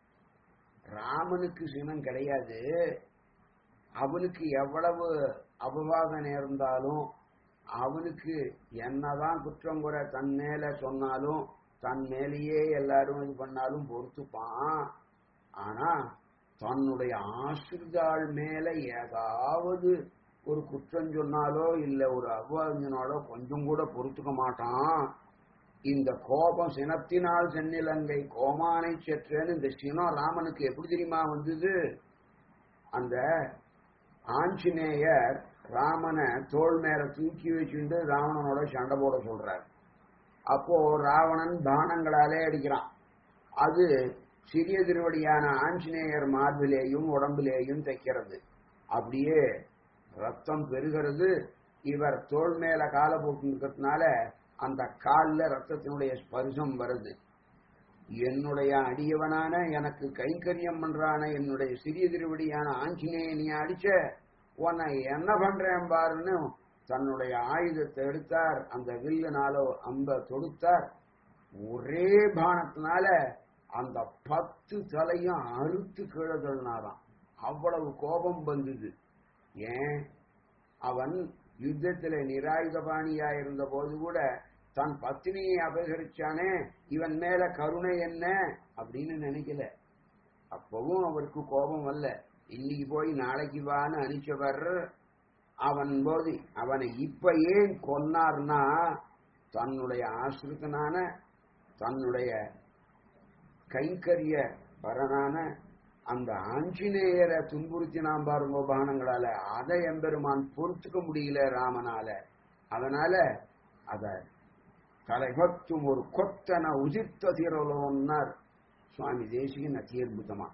[SPEAKER 2] ராமனுக்கு சினம் கிடையாது அவனுக்கு எவ்வளவு அபவாதம் நேர்ந்தாலும் அவனுக்கு என்னதான் குற்றம் குறை தன் மேல சொன்னாலும் தன் மேலேயே எல்லாரும் இது பண்ணாலும் பொறுத்துப்பான் ஆனா தன்னுடைய ஆசிரிதாள் மேல ஏதாவது ஒரு குற்றம் சொன்னாலோ இல்ல ஒரு அபவாதனாலோ கொஞ்சம் கூட பொறுத்துக்க மாட்டான் இந்த கோபம் சினத்தினால் சென்னிலங்கை கோமானை செற்றேன்னு இந்த சினம் ராமனுக்கு எப்படி தெரியுமா வந்தது அந்த ஆஞ்சநேயர் ராமனை தோள் மேல தூக்கி வச்சுட்டு ராவணனோட சண்டை போட சொல்றார் அப்போ ராவணன் பானங்களாலே அடிக்கிறான் அது சிறிய திருவடியான ஆஞ்சநேயர் மார்பிலேயும் உடம்பிலேயும் தைக்கிறது அப்படியே ரத்தம் பெருகிறது இவர் தோள் மேல காலை போட்டு இருக்கிறதுனால அந்த காலில் ரத்தத்தினுடைய ஸ்பர்சம் வருது என்னுடைய அடியவனான எனக்கு கைங்கரியம் பண்றான என்னுடைய சிறிய திருவடியான ஆஞ்சநேய நீ அடிச்ச உன்னை என்ன பண்றேன் பாருன்னு தன்னுடைய ஆயுதத்தை எடுத்தார் அந்த வில்லுனாலோ அம்ப தொடுத்தார் ஒரே பானத்தினால அந்த பத்து தலையும் அறுத்து கீழே தள்ளினாராம் அவ்வளவு கோபம் வந்தது ஏன் அவன் யுத்தத்திலே நிராயுதபாணியா இருந்த போது கூட தன் பத்தினியை அபகரிச்சானே இவன் மேல கருணை என்ன அப்படின்னு நினைக்கல அப்பவும் அவருக்கு கோபம் வரல இன்னைக்கு போய் நாளைக்கு வான்னு அனுப்பிச்சவர் அவன் போது அவனை இப்ப ஏன் கொன்னார்னா தன்னுடைய ஆசிரித்தனான தன்னுடைய கைங்கரிய பரனான அந்த ஆஞ்சநேயரை துன்புறுத்தினான் பாருங்க பானங்களால அதை எம்பெருமான் பொறுத்துக்க முடியல ராமனால அதனால அத தலைபத்தும் ஒரு கொத்தன உதிர்த்த தீரலோன்னார் சுவாமி தேசிகன் அத்தியற்புதமா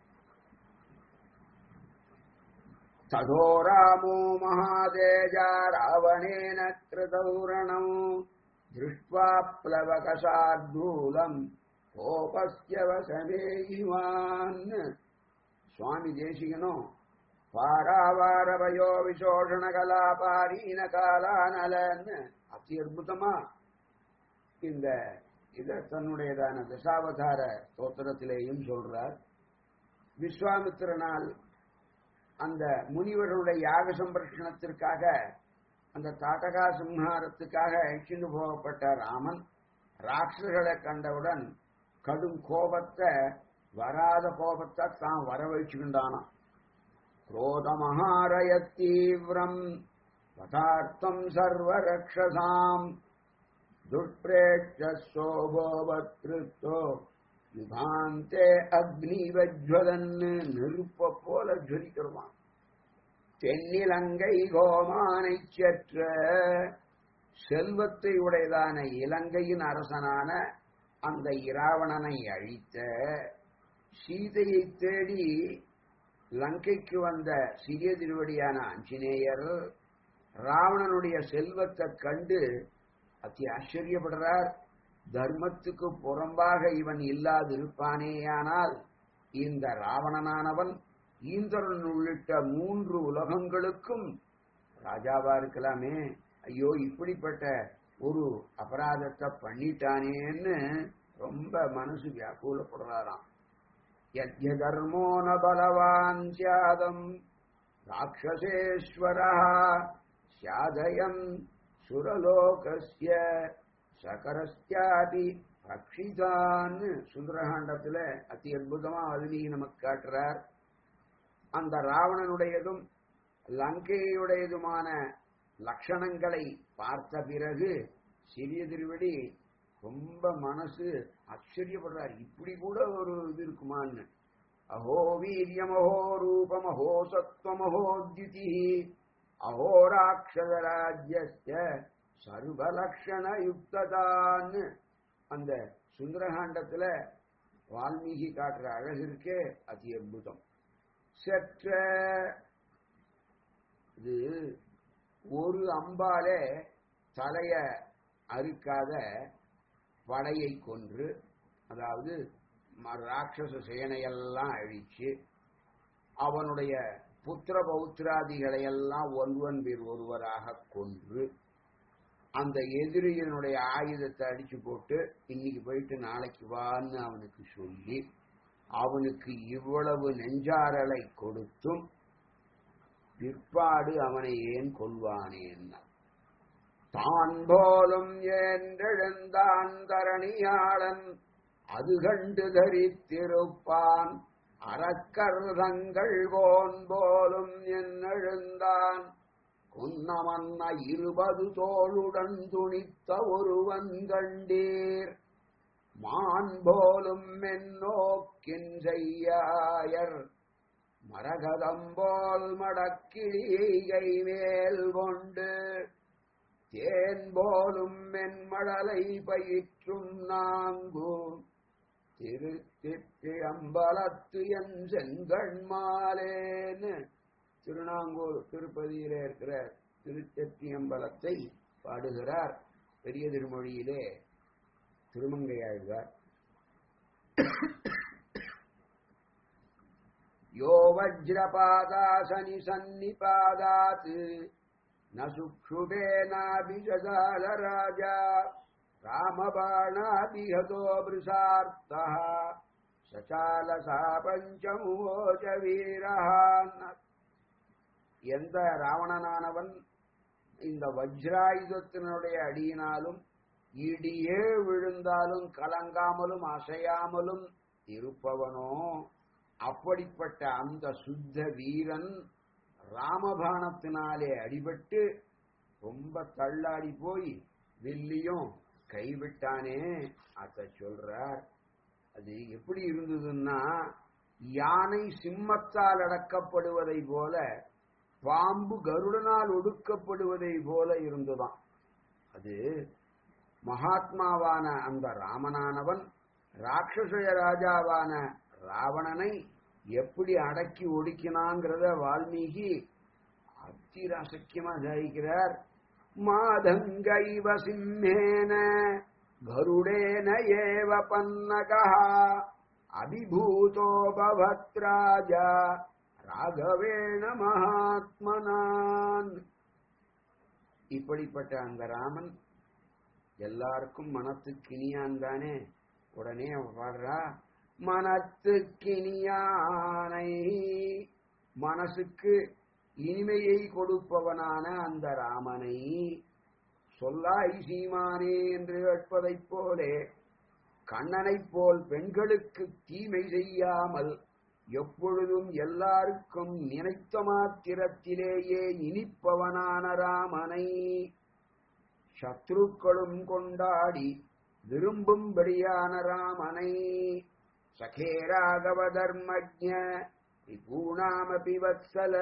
[SPEAKER 2] ततो रामो महातेजा रावणेन कृतौरणम् दृष्ट्वा प्लवकशार्दूलम् கோபஸ்ய வசமே இவான் சுவாமி தேசிகனும் பாராவாரவயோ விசோஷண கலாபாரீன காலானலன்னு அத்தி அற்புதமா இந்த இத தன்னுடையதான தசாவதார ஸ்தோத்திரத்திலேயும் சொல்றார் விஸ்வாமித்திரனால் அந்த முனிவர்களுடைய யாக சம்பர்ஷணத்திற்காக அந்த தாட்டகா சம்ஹாரத்துக்காக அழைச்சிட்டு போகப்பட்ட ராமன் ராட்சர்களை கண்டவுடன் கடும் கோபத்தை வராத கோபத்தை தான் வரவழைச்சுக்கின்றானாம் குரோதமஹாரய தீவிரம் பதார்த்தம் சர்வரக்ஷசாம் துஷ்பிரேட்சோபோபத்ருத்தோ யுகாந்தே அக்னிவஜ்வதன்னு நெருப்ப போல ஜொலிக்கிறவான் தென்னிலங்கை கோமானை செற்ற செல்வத்தை உடையதான இலங்கையின் அரசனான அந்த இராவணனை அழித்த சீதையை தேடி லங்கைக்கு வந்த சிறிய திருவடியான ஆஞ்சநேயர் ராவணனுடைய செல்வத்தை கண்டு அத்தி ஆச்சரியப்படுறார் தர்மத்துக்கு புறம்பாக இவன் இல்லாதிருப்பானேயானால் இந்த ராவணனானவன் ஈந்திரன் உள்ளிட்ட மூன்று உலகங்களுக்கும் ராஜாவா இருக்கலாமே ஐயோ இப்படிப்பட்ட ஒரு அபராதத்தை பண்ணிட்டானேன்னு ரொம்ப மனசு வியாக்குலப்படுறாராம் யத்ய தர்மோ ந பலவான் சியாதம் ராட்சசேஸ்வரா சியாதயம் சுரலோகஸ்ய சகரஸ்யாதி ரக்ஷிதான்னு சுந்தரகாண்டத்துல அதி அற்புதமா அதுலி நமக்கு காட்டுறார் அந்த ராவணனுடையதும் லங்கையுடையதுமான லட்சணங்களை பார்த்த பிறகு சிறிய திருவடி ரொம்ப மனசு ஆச்சரியப்படுறார் இப்படி கூட ஒரு இது இருக்குமான்னு அஹோ வீரியம் அஹோ ரூபம் அஹோ சத்வம் அஹோ திதி அஹோ ராட்சதராஜ்ய சர்வலக்ஷண யுக்ததான்னு அந்த சுந்தரகாண்டத்துல வால்மீகி காட்டுற அழகு இருக்கே அதி அற்புதம் செற்ற இது ஒரு அம்பாலே தலைய அறுக்காத படையை கொன்று அதாவது ம- ராட்சச சேனையெல்லாம் அழிச்சு அவனுடைய புத்திர பௌத்திராதிகளை எல்லாம் ஒருவன் பேர் ஒருவராக கொன்று அந்த எதிரியினுடைய ஆயுதத்தை அடிச்சு போட்டு இன்னைக்கு போயிட்டு நாளைக்கு வான்னு அவனுக்கு சொல்லி அவனுக்கு இவ்வளவு நெஞ்சாரலை கொடுத்தும் பிற்பாடு அவனை ஏன் கொள்வானேன்னா தான் போலும் என்றெழுந்தான் தரணியாளன் அது கண்டு தரித்திருப்பான் அறக்கருதங்கள் போன் போலும் என்னெழுந்தான் குன்னமன்ன இருபது தோளுடன் துணித்த ஒருவன் கண்டீர் மான் போலும் மென்னோக்கின் செய்யாயர் மரகதம்போல் மடக்கிழிகை மேல் கொண்டு தேன் போலும் மென்மடலை பயிற்றும் நாங்கு திருத்திற்கு அம்பலத்து என் செங்கண்மாலேன்னு திருநாங்கூர் திருப்பதியிலே இருக்கிற திருத்தெத்தி அம்பலத்தை பாடுகிறார் பெரிய திருமொழியிலே திருமங்கையாழ்வார் யோ வஜ்ரபாதாசனி சன்னிபாதாத் न सुक्षुभेनाभिजगाल राजा रामबाणाभिहतो वृषार्तः सचालसा பஞ்சமுவோஜ வீரஹான் எந்த ராவணனானவன் இந்த வஜ்ராயுதத்தினுடைய அடியினாலும் இடியே விழுந்தாலும் கலங்காமலும் அசையாமலும் இருப்பவனோ அப்படிப்பட்ட அந்த சுத்த வீரன் ராமபாணத்தினாலே அடிபட்டு ரொம்ப தள்ளாடி போய் வில்லியும் கைவிட்டானே அத சொல்றார் அது எப்படி இருந்ததுன்னா யானை சிம்மத்தால் அடக்கப்படுவதை போல பாம்பு கருடனால் ஒடுக்கப்படுவதை போல இருந்துதான் அது மகாத்மாவான அந்த ராமனானவன் ராட்சச ராஜாவான ராவணனை எப்படி அடக்கி ஒடுக்கினாங்கிறத வால்மீகி அத்திரசக்கியமா ஜாயிக்கிறார் மாதங்கைவ சிம்மேன கருடேன ஏவ பன்னகா அபிபூதோ பவத் ராஜா ராகவேண மகாத்மனான் இப்படிப்பட்ட அந்த ராமன் எல்லாருக்கும் மனத்துக்கினியான் தானே உடனே அவன் பாடுறா மனத்துக்கினியானை மனசுக்கு இனிமையை கொடுப்பவனான அந்த ராமனை சொல்லாய் சீமானே என்று கேட்பதைப் போலே கண்ணனைப் போல் பெண்களுக்கு தீமை செய்யாமல் எப்பொழுதும் எல்லாருக்கும் நினைத்த மாத்திரத்திலேயே இனிப்பவனான ராமனை சத்ருக்களும் கொண்டாடி விரும்பும்படியான ராமனை சகே ராகவ தர்மஜ விபூணாமபி வத்சல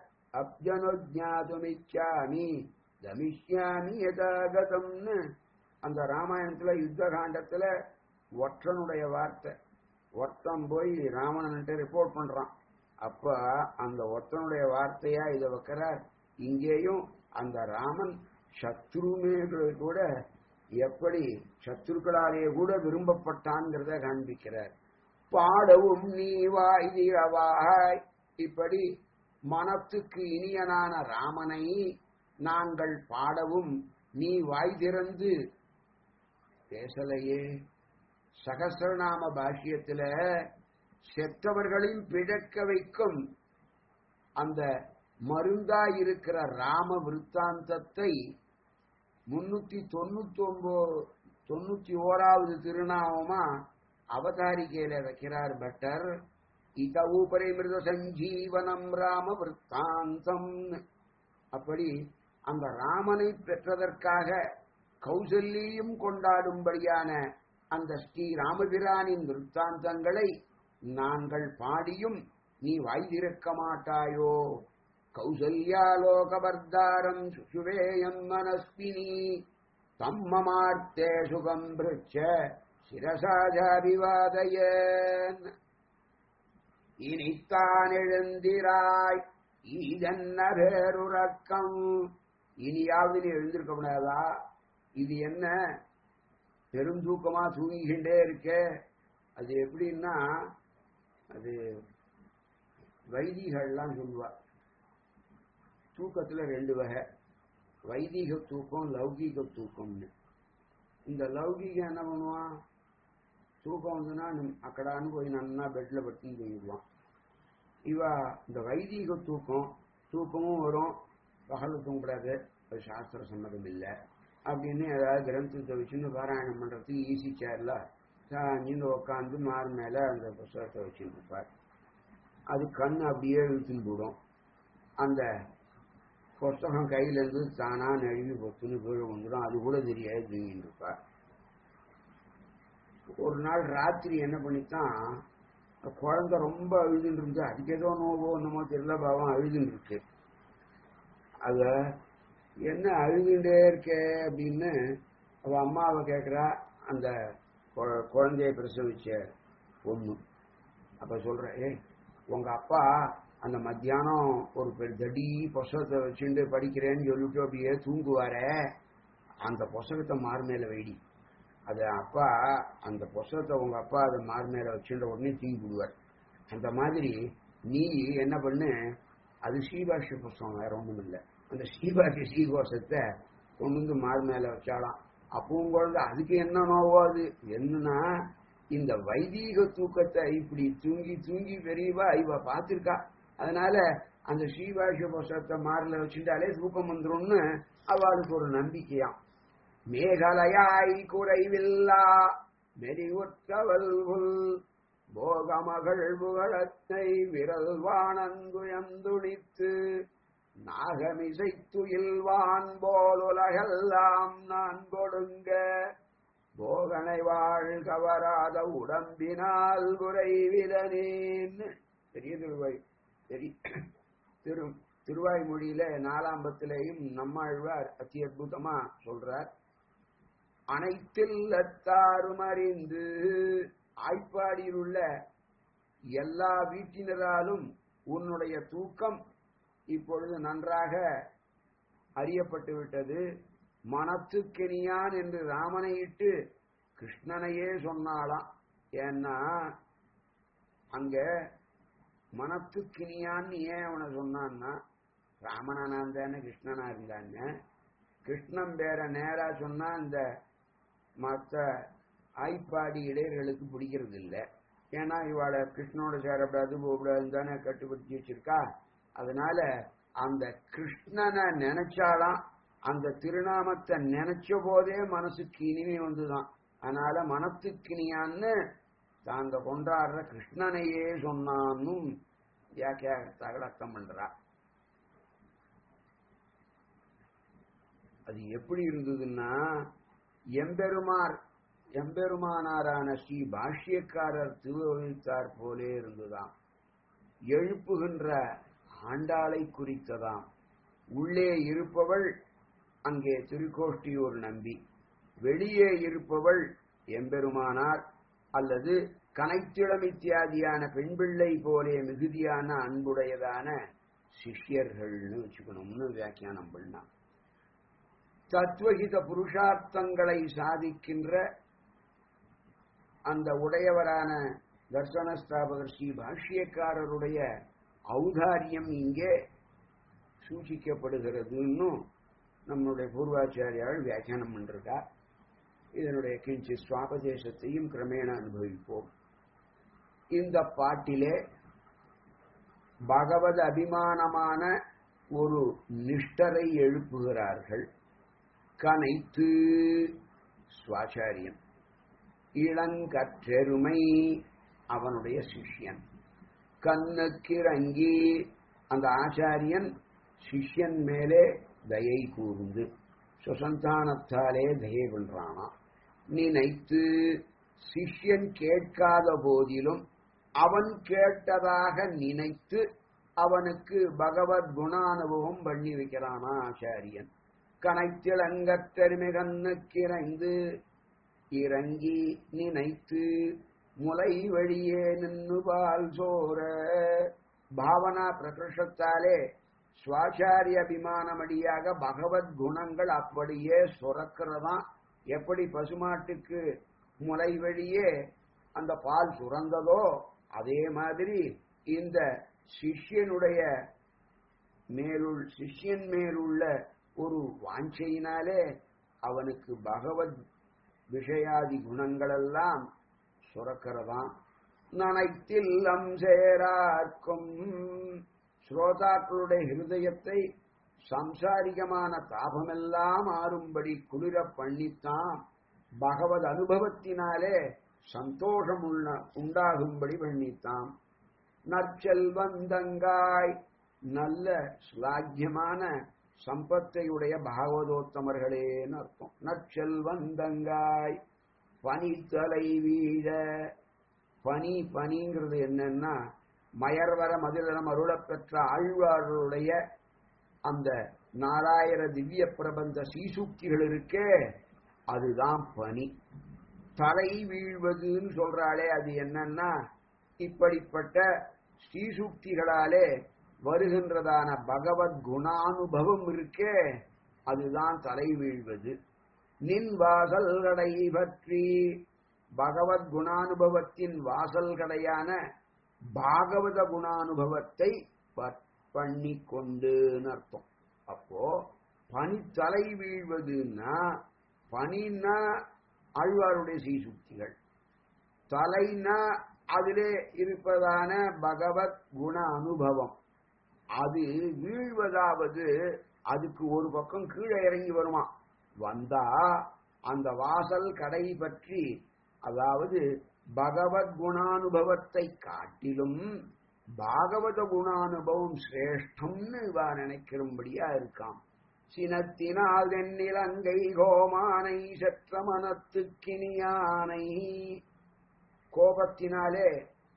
[SPEAKER 2] அப்ஜனுஜாதுமிச்சாமி கமிஷ்யாமி யதாகதம்னு அந்த ராமாயணத்துல யுத்த காண்டத்துல ஒற்றனுடைய வார்த்தை ஒருத்தன் போய் ராவணன்ட்ட ரிப்போர்ட் பண்றான் அப்ப அந்த ஒருத்தனுடைய வார்த்தையா இத வைக்கிறார் இங்கேயும் அந்த ராமன் சத்ருமேகளை கூட எப்படி சத்ருக்களாலே கூட விரும்பப்பட்டான்ங்கிறத காண்பிக்கிறார் பாடவும் நீ வாய் திறவாய் இப்படி மனத்துக்கு இனியனான ராமனை நாங்கள் பாடவும் நீ வாய் திறந்து பேசலையே சகசிரநாம பாஷ்யத்துல செத்தவர்களையும் பிழக்க வைக்கும் அந்த மருந்தா இருக்கிற ராம விருத்தாந்தத்தை முன்னூத்தி தொண்ணூத்தி ஒன்பது தொண்ணூத்தி ஓராவது திருநாமமா அவதாரிகையில வைக்கிறார் பட்டர் இத ஊபரை மிருத சஞ்சீவனம் ராம விருத்தாந்தம் அப்படி அந்த ராமனை பெற்றதற்காக கௌசல்யும் கொண்டாடும்படியான அந்த ஸ்ரீ ராமபிரானின் விருத்தாந்தங்களை நாங்கள் பாடியும் நீ வாய்திருக்க மாட்டாயோ கௌசல்யாலோகவர்தாரம் சுவேயம் மனஸ்வினி தம்மமார்த்தே சுகம் பிருச்ச சிரசாஜாபிவாதயன் இனித்தான் எழுந்திராய் இதென்ன பேருறக்கம் இனியாவது நீ எழுந்திருக்க கூடாதா இது என்ன பெருந்தூக்கமா தூங்கிக்கிட்டே இருக்கே அது எப்படின்னா அது வைதிகள்லாம் சொல்லுவா தூக்கத்துல ரெண்டு வகை வைதிக தூக்கம் லௌகீக தூக்கம்னு இந்த லௌகீகம் என்ன பண்ணுவான் தூக்கம் வந்துன்னா நிம்- அக்கடான்னு போய் நன்னா பெட்ல படுத்துன்னு தூங்கிடுவான் இவ இந்த வைதீக தூக்கம் தூக்கமும் வரும் பகல தூங்கக்கூடாது அது சாஸ்திர சம்மதம் இல்லை அப்படின்னு ஏதாவது கிரந்தத்தை வச்சுன்னு பாராயணம் பண்றதுக்கு ஈஸி சேர்ல சாஞ்சின்னு உட்காந்து மார் மேல அந்த புஸ்தகத்தை வச்சுட்டு இருப்பார் அது கண் அப்படியே இழுத்துன்னு போடும் அந்த புஸ்தகம் கையில இருந்து தானா நழுவி பொத்துன்னு கீழே வந்துடும் அது கூட தெரியாது தூங்கிட்டு இருப்பார் ஒரு நாள் ராத்திரி என்ன பண்ணித்தான் குழந்தை ரொம்ப அழுதுன்னு இருந்து அதுக்கு ஏதோ நோவோ என்னமோ தெரியல பாவம் அழுதுன்னு இருக்கு அத என்ன அழுதுண்டே இருக்கே அப்படின்னு அவ அம்மாவை கேட்கிறா அந்த குழ- குழந்தையை பிரசவிச்ச பொண்ணு அப்ப சொல்ற ஏய் உங்க அப்பா அந்த மத்தியானம் ஒரு பெரு தடி புஸ்தகத்தை வச்சுட்டு படிக்கிறேன்னு சொல்லிட்டு அப்படியே தூங்குவாரே அந்த புஸ்தகத்தை மார் மேல வைடி அது அப்பா அந்த புஸ்தகத்தை உங்க அப்பா அதை மார் மேல வச்சுட்ட உடனே தூங்கி விடுவார் அந்த மாதிரி நீ என்ன பண்ணு அது ஸ்ரீபாஷ்ய புஸ்தகம் வேற ஒண்ணும் இல்லை அந்த ஸ்ரீபாஷ்ய ஸ்ரீகோஷத்தை கொண்டு வந்து மார் மேல வச்சாலாம் அப்பவும் குழந்தை அதுக்கு என்ன நோவோ அது என்னன்னா இந்த வைதீக தூக்கத்தை இப்படி தூங்கி தூங்கி பெரியவா இவ பார்த்திருக்கா அதனால அந்த ஸ்ரீபாஷ்ய புஸ்தகத்தை மார்ல வச்சுட்டாலே தூக்கம் வந்துரும்னு அவளுக்கு ஒரு நம்பிக்கையாம் மேகலையாய் குறைவில்லா மெரிவுற்றவல் போகமகள் புகழத்தை விரல் வானந்துயந்துணித்து நாகமிசைத்துயில்வான் போல் உலகெல்லாம் நான் கொடுங்க போகனை வாழ் கவராத உடம்பினால் குறைவிலனேன் பெரிய திருவாய் பெரிய திரு திருவாய்மொழியில நாலாம்பத்திலேயும் நம்மாழ்வார் அதி அற்புதமா சொல்றார் அனைத்தில் அத்தாரும் அறிந்து ஆய்ப்பாடியில் உள்ள எல்லா வீட்டினராலும் உன்னுடைய தூக்கம் இப்பொழுது நன்றாக அறியப்பட்டு விட்டது மனத்துக்கெனியான் என்று ராமனை இட்டு கிருஷ்ணனையே சொன்னாலாம் ஏன்னா அங்க மனத்துக்கினியான்னு ஏன் அவனை சொன்னான்னா ராமனா தானே கிருஷ்ணனா இருந்தான்னு கிருஷ்ணன் பேர நேரா சொன்னா இந்த மற்ற ஆய்ப்பாடி இடையர்களுக்கு பிடிக்கிறது இல்லை ஏன்னா இவாளை கிருஷ்ணனோட சேரப்படாது போகக்கூடாதுன்னு தானே கட்டுப்படுத்தி வச்சிருக்கா அதனால அந்த கிருஷ்ணனை நினைச்சாலாம் அந்த திருநாமத்தை நினைச்ச போதே மனசுக்கு இனிமை வந்துதான் அதனால மனத்துக்கினியான்னு தாங்க கொண்டாடுற கிருஷ்ணனையே சொன்னான்னும் வியாக்கியாகத்தாக அர்த்தம் பண்றா அது எப்படி இருந்ததுன்னா எம்பெருமார் எம்பெருமானாரான ஸ்ரீ பாஷ்யக்காரர் திருவவித்தார் போலே இருந்துதாம் எழுப்புகின்ற ஆண்டாளை குறித்ததாம் உள்ளே இருப்பவள் அங்கே திருக்கோஷ்டியூர் நம்பி வெளியே இருப்பவள் எம்பெருமானார் அல்லது கனைத்திளம் இத்தியாதியான பெண் பிள்ளை போலே மிகுதியான அன்புடையதான சிஷ்யர்கள்னு வச்சுக்கணும்னு வியாக்கியானம் பண்ணான் தத்துவகித புருஷார்த்தங்களை சாதிக்கின்ற அந்த உடையவரான தர்சனஸ்தாபகர் ஸ்ரீ பாஷ்யக்காரருடைய ஔதாரியம் இங்கே சூச்சிக்கப்படுகிறதுன்னு நம்மளுடைய பூர்வாச்சாரியால் வியாக்கியானம் பண்ணிருக்கா இதனுடைய கிஞ்சி சுவாபதேசத்தையும் கிரமேண அனுபவிப்போம் இந்த பாட்டிலே பகவத் அபிமானமான ஒரு நிஷ்டரை எழுப்புகிறார்கள் கனைத்து சுவாச்சாரியன் இளங்கற்றெருமை அவனுடைய சிஷ்யன் கண்ணுக்கிறங்கி அந்த ஆச்சாரியன் சிஷ்யன் மேலே தயை கூர்ந்து சுசந்தானத்தாலே தயை பண்றானா நினைத்து சிஷ்யன் கேட்காத போதிலும் அவன் கேட்டதாக நினைத்து அவனுக்கு பகவத் குணானுபவம் பண்ணி வைக்கிறானா ஆச்சாரியன் கனைத்திலங்கத்தெருமை கண்ணுக்கிறந்து இறங்கி நினைத்து முலை வழியே நின்னு பால் சோர பாவனா பிரகிருஷத்தாலே சுவாச்சாரிய அபிமானமடியாக பகவத் குணங்கள் அப்படியே சுரக்கிறதாம் எப்படி பசுமாட்டுக்கு முலை வழியே அந்த பால் சுரந்ததோ அதே மாதிரி இந்த சிஷ்யனுடைய மேலுள் சிஷ்யன் மேலுள்ள ஒரு வாஞ்சையினாலே அவனுக்கு பகவத் விஷயாதி குணங்களெல்லாம் சுரக்கிறதாம் நனைத்தில்லம் சேரார்க்கும் ஸ்ரோதாக்களுடைய ஹிருதயத்தை சம்சாரிகமான தாபமெல்லாம் ஆறும்படி குளிர பண்ணித்தான் பகவத் அனுபவத்தினாலே சந்தோஷம் உள்ள உண்டாகும்படி பண்ணித்தான் நற்செல்வந்தங்காய் நல்ல ஸ்லாக்கியமான சம்பத்தையுடைய பாகவதோத்தமர்களேன்னு அர்த்தம் நற்செல்வந்தங்காய் பனித்தலை வீழ பனி பனிங்கிறது என்னன்னா மயர்வர மதுரம் அருளப் பெற்ற ஆழ்வார்களுடைய அந்த நாலாயிர திவ்ய பிரபந்த சீசூக்திகள் இருக்கே அதுதான் பனி தலை வீழ்வதுன்னு சொல்றாளே அது என்னன்னா இப்படிப்பட்ட ஸ்ரீசூக்திகளாலே வருகின்றதான பகவத் குணானுபவம் இருக்கே அதுதான் தலை வீழ்வது நின் வாசல்களை பற்றி பகவத் குணானுபவத்தின் வாசல்களையான பாகவத குணானுபவத்தை பண்ணி கொண்டுன்னு அர்த்தம் அப்போ பனித்தலை வீழ்வதுன்னா பனின்னா ஆழ்வாருடைய சீசுக்திகள் தலைனா அதிலே இருப்பதான பகவத் குண அனுபவம் அது வீழ்வதாவது அதுக்கு ஒரு பக்கம் கீழே இறங்கி வருமா வந்தா அந்த வாசல் கடை பற்றி அதாவது பகவத் குணானுபவத்தை காட்டிலும் பாகவத குணானுபவம் சிரேஷ்டம்னு இவா நினைக்கிறபடியா இருக்காம் சினத்தினால் தென்னிலங்கை கோமானை சற்ற மனத்துக்கினியானை கோபத்தினாலே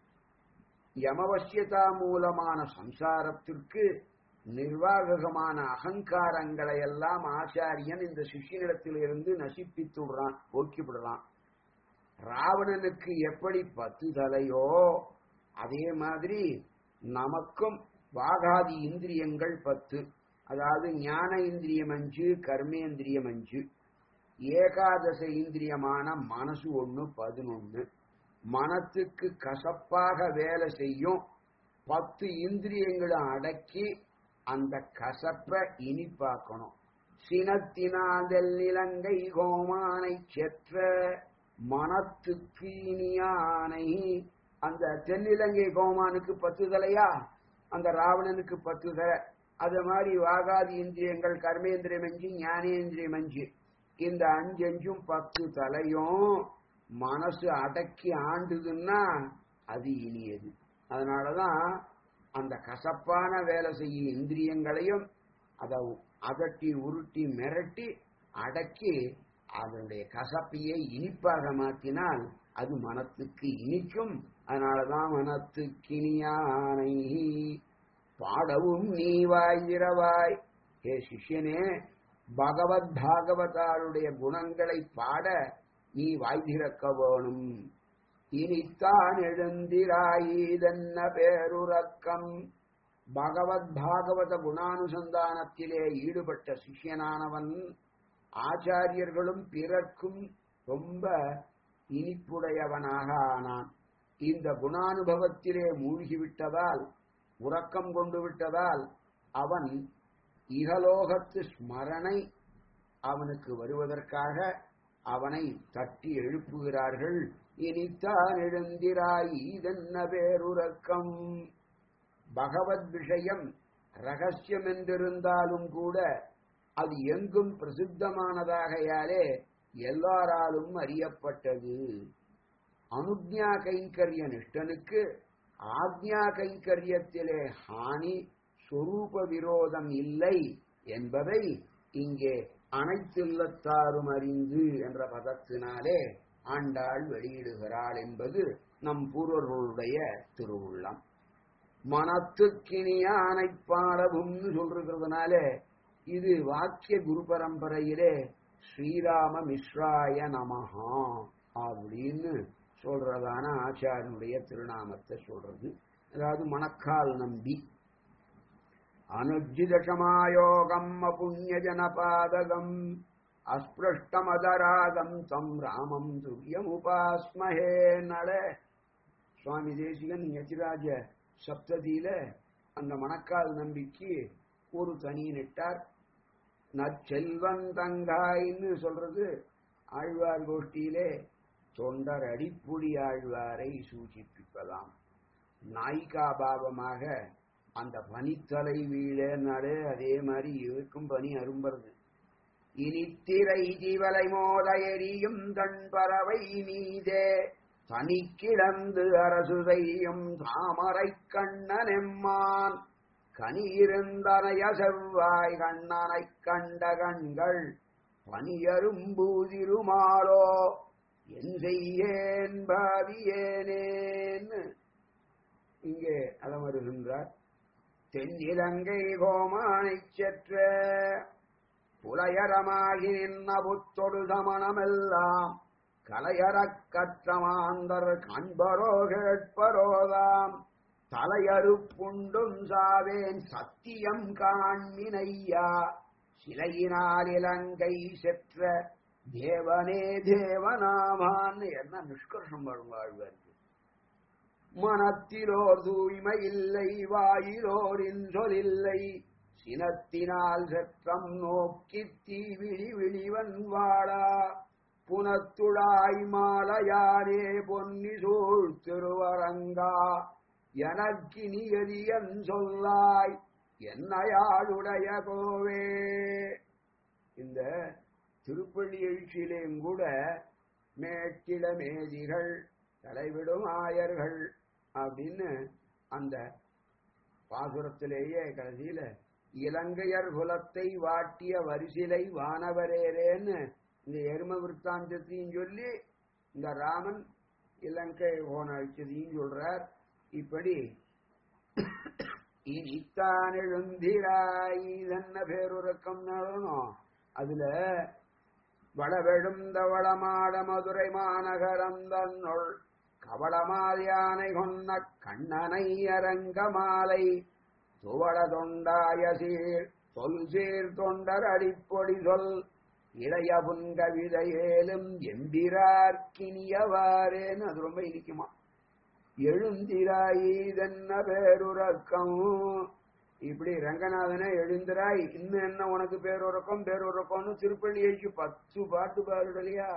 [SPEAKER 2] யமவசியதா மூலமான சம்சாரத்திற்கு நிர்வாகமான அகங்காரங்களை எல்லாம் ஆச்சாரியன் இந்த சிஷியனிடத்திலிருந்து நசிப்பித்துடுறான் போக்கிவிடுறான் ராவணனுக்கு எப்படி பத்து தலையோ அதே மாதிரி நமக்கும் வாகாதி இந்திரியங்கள் பத்து அதாவது ஞான இந்திரியம் அஞ்சு கர்மேந்திரியம் அஞ்சு ஏகாதச இந்திரியமான மனசு ஒண்ணு பதினொன்னு மனத்துக்கு கசப்பாக வேலை செய்யும் பத்து இந்திரியங்களும் அடக்கி அந்த கசப்ப இனிப்பாக்கணும் சினத்தினாதல் நிலங்கை கோமானை செற்ற மனத்துக்கு இனியானை அந்த தென்னிலங்கை கோமானுக்கு பத்து தலையா அந்த ராவணனுக்கு பத்து தலை அது மாதிரி வாகாதி இந்திரியங்கள் கர்மேந்திரியம் அஞ்சு ஞானேந்திரியம் அஞ்சு இந்த அஞ்சு அஞ்சும் பத்து தலையும் மனசு அடக்கி ஆண்டுதுன்னா அது இனியது அதனாலதான் அந்த கசப்பான வேலை செய்யும் இந்திரியங்களையும் அதை அதட்டி உருட்டி மிரட்டி அடக்கி அதனுடைய கசப்பையை இனிப்பாக மாற்றினால் அது மனத்துக்கு இனிக்கும் அதனாலதான் மனத்துக்கு இனியானை பாடவும் நீ வாய்திரவாய் ஹே சிஷ்யனே பகவத் பாகவதாருடைய குணங்களை பாட நீ வாய் திறக்க வேணும் இனித்தான் எழுந்திராயீதென்ன பேருறக்கம் பகவத் பாகவத குணானுசந்தானத்திலே ஈடுபட்ட சிஷ்யனானவன் ஆச்சாரியர்களும் பிறர்க்கும் ரொம்ப இனிப்புடையவனாக ஆனான் இந்த குணானுபவத்திலே மூழ்கிவிட்டதால் உறக்கம் கொண்டு விட்டதால் அவன் இகலோகத்து ஸ்மரணை அவனுக்கு வருவதற்காக அவனை தட்டி எழுப்புகிறார்கள் இனித்தான் எழுந்திராய் இதென்ன பேருறக்கம் பகவத் விஷயம் ரகசியம் என்றிருந்தாலும் கூட அது எங்கும் பிரசித்தமானதாகையாலே எல்லாராலும் அறியப்பட்டது அனுஜ்ஞா கைங்கரிய நிஷ்டனுக்கு ஆக்ஞா கைங்கரியத்திலே ஹானி சொரூப விரோதம் இல்லை என்பதை இங்கே அனைத்தில்லத்தாரும் அறிந்து என்ற பதத்தினாலே ஆண்டாள் வெளியிடுகிறாள் என்பது நம் பூர்வர்களுடைய திருவுள்ளம் மனத்துக்கினியானை பாடவும்னு சொல்றதுனால இது வாக்கிய குரு பரம்பரையிலே ஸ்ரீராம மிஸ்ராய நமஹா அப்படின்னு சொல்றதான ஆச்சாரனுடைய திருநாமத்தை சொல்றது அதாவது மணக்கால் நம்பி அனுஜிதமாயோகம் அபுண்ணியஜனபாதகம் அஸ்பிருஷ்டமதராகம் தம் ராமம் துரியமுபாஸ்மஹே நட சுவாமி தேசிகன் யதிராஜ சப்ததியில அந்த மணக்கால் நம்பிக்கு ஒரு தனி நெட்டார் நற்செல்வன் தங்காயின்னு சொல்றது ஆழ்வார் கோஷ்டியிலே தொண்டர் அடிப்புடி ஆழ்வாரை சூச்சிப்பிப்பதாம் நாயிகா பாவமாக அந்த பனித்தலை வீழனாலே அதே மாதிரி இவருக்கும் பனி அரும்புறது இனித்திரை ஜீவலை மோத எரியும் தன் பறவை மீதே தனி கிடந்து அரசு செய்யும் தாமரை கண்ணன் எம்மான் கனியிருந்தனைய செவ்வாய் கண்ணனைக் கண்ட கண்கள் பனியரும்பூதிருமாலோ என் செய்யேன் பாவியேனேன்னு இங்கே அலமருகின்றார் தென்னிலங்கை கோமானைச் செற்ற புலையரமாகி நின்ன புத்தொடு சமணமெல்லாம் கலையறக் கற்றமாந்தர் காண்பரோ கேட்பரோதாம் தலையறுப்புண்டும் சாவேன் சத்தியம் காண்மினையா சிலையினால் இலங்கை செற்ற தேவனே தேவனாமான்னு என்ன நிஷ்கர்ஷம் வாழ்வார்கள் மனத்திலோர் தூய்மை இல்லை வாயிலோர் இன்றொலில்லை சினத்தினால் செற்றம் நோக்கி தீவிழி விழிவன் வாழா புனத்துழாய் மாலையாரே பொன்னி சூழ் திருவரங்கா எனக்கினி எரியன் சொல்லாய் என்னையாளுடைய கோவே இந்த திருப்பள்ளி எழுச்சியிலேயும் கூட மேட்டில மேதிகள் தலைவிடும் ஆயர்கள் அப்படின்னு அந்த பாசுரத்திலேயே கடைசியில இலங்கையர் குலத்தை வாட்டிய வரிசிலை வானவரேரேன்னு இந்த எரும விற்த்தாந்தத்தையும் சொல்லி இந்த ராமன் இலங்கை போன அழிச்சதையும் சொல்றார் இப்படி இனித்தான் எழுந்திராய் என்ன பேருறக்கம் நடணும் அதுல வளவெழுந்த வளமாட மதுரை மாநகரம் தன்னுள் கவளமால் யானை கொன்ன கண்ணனை அரங்க மாலை துவள தொண்டாய சீர் சொல் சீர் தொண்டர் அடிப்பொடி சொல் இளைய புன்கவிதையேலும் எம்பிரார்க்கினியவாறேன்னு அது ரொம்ப இனிக்குமா எழுந்திராயீதென்ன பேருறக்கம் இப்படி ரங்கநாதனே எழுந்திராய் இன்னும் என்ன உனக்கு பேருறக்கம் பேருறக்கம்னு திருப்பள்ளி எழுச்சி பத்து பாட்டு பாருடலையா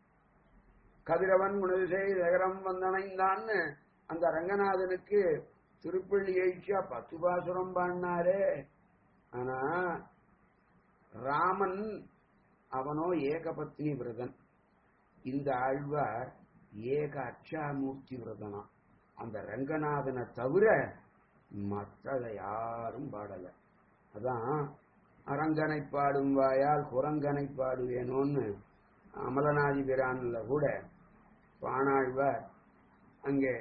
[SPEAKER 2] கதிரவன் உணவு செய் நகரம் வந்தனைந்தான்னு அந்த ரங்கநாதனுக்கு திருப்பள்ளி எழுச்சியா பத்து பாசுரம் பாடினாரே ஆனா ராமன் அவனோ ஏகபத்னி விரதன் இந்த ஆழ்வார் ஏக அச்சாமூர்த்தி விரதனா அந்த ரங்கநாதனை தவிர மற்றதை யாரும் பாடல அதான் அரங்கனை பாடும் வாயால் குரங்கனை பாடுவேனோன்னு அமலநாதி பிரான்ல கூட பாணாழ்வார் அங்கே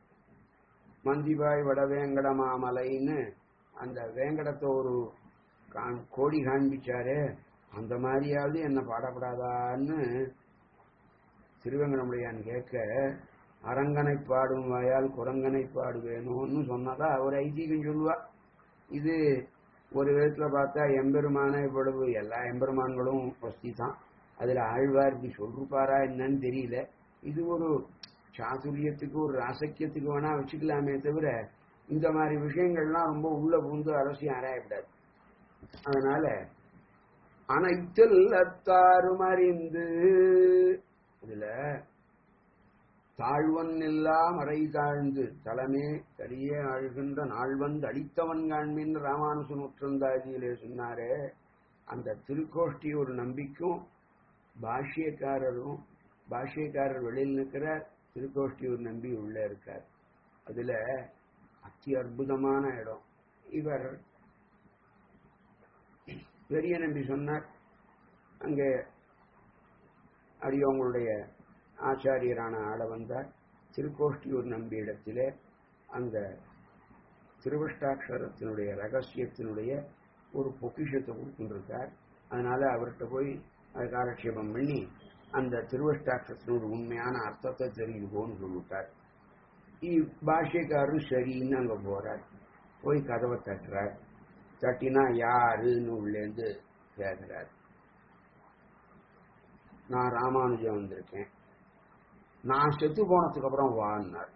[SPEAKER 2] மந்திபாய் வடவேங்கட மாமலைன்னு அந்த வேங்கடத்தை ஒரு காண்- கோடி காண்பிச்சாரே அந்த மாதிரியாவது என்ன பாடப்படாதான்னு திருவேங்கடமுடையான் கேட்க அரங்கனை பாடும் வாயால் குரங்கனை பாடுவேணும்னு சொன்னதா ஒரு ஐதீகம் சொல்லுவா இது ஒரு விதத்துல பார்த்தா எம்பெருமான இவ்வளவு எல்லா எம்பெருமான்களும் வசதி தான் அதுல ஆழ்வார் இப்படி சொல்லிருப்பாரா என்னன்னு தெரியல இது ஒரு சாதுரியத்துக்கு ஒரு ராசக்கியத்துக்கு வேணா வச்சுக்கலாமே தவிர இந்த மாதிரி விஷயங்கள்லாம் ரொம்ப உள்ள பூந்து அரசி ஆராயப்படாது அதனால அனைத்தில் அத்தாரும் அறிந்து இதுல தாழ்வன் எல்லாம் அறை தாழ்ந்து தலைமே தடியே ஆழ்கின்ற நாள்வந்து அளித்தவன் காண்மின்னு ராமானுசன் உற்றந்தாதியிலே சொன்னாரே அந்த திருக்கோஷ்டி ஒரு நம்பிக்கும் பாஷ்யக்காரரும் பாஷ்யக்காரர் வெளியில் நிற்கிறார் திருக்கோஷ்டி ஒரு நம்பி உள்ள இருக்கார் அதுல அத்தி அற்புதமான இடம் இவர் பெரிய நம்பி சொன்னார் அங்கே அடியவங்களுடைய ஆச்சாரியரான ஆள வந்தார் திருக்கோஷ்டியூர் நம்பி இடத்திலே அந்த திருவஷ்டாட்சரத்தினுடைய ரகசியத்தினுடைய ஒரு பொக்கிஷத்தை கொடுத்துருக்கார் அதனால அவர்கிட்ட போய் அது காலக்ஷேபம் பண்ணி அந்த திருவஷ்டாட்சத்தினோட உண்மையான அர்த்தத்தை தெரிஞ்சுக்கோன்னு சொல்லிவிட்டார் இ- பாஷ்யக்காரரும் சரின்னு அங்க போறார் போய் கதவை தட்டுறார் தட்டினா யாருன்னு உள்ளேந்து கேட்கிறார் நான் ராமானுஜம் வந்திருக்கேன் நான் செத்து போனதுக்கு அப்புறம் வான்னார்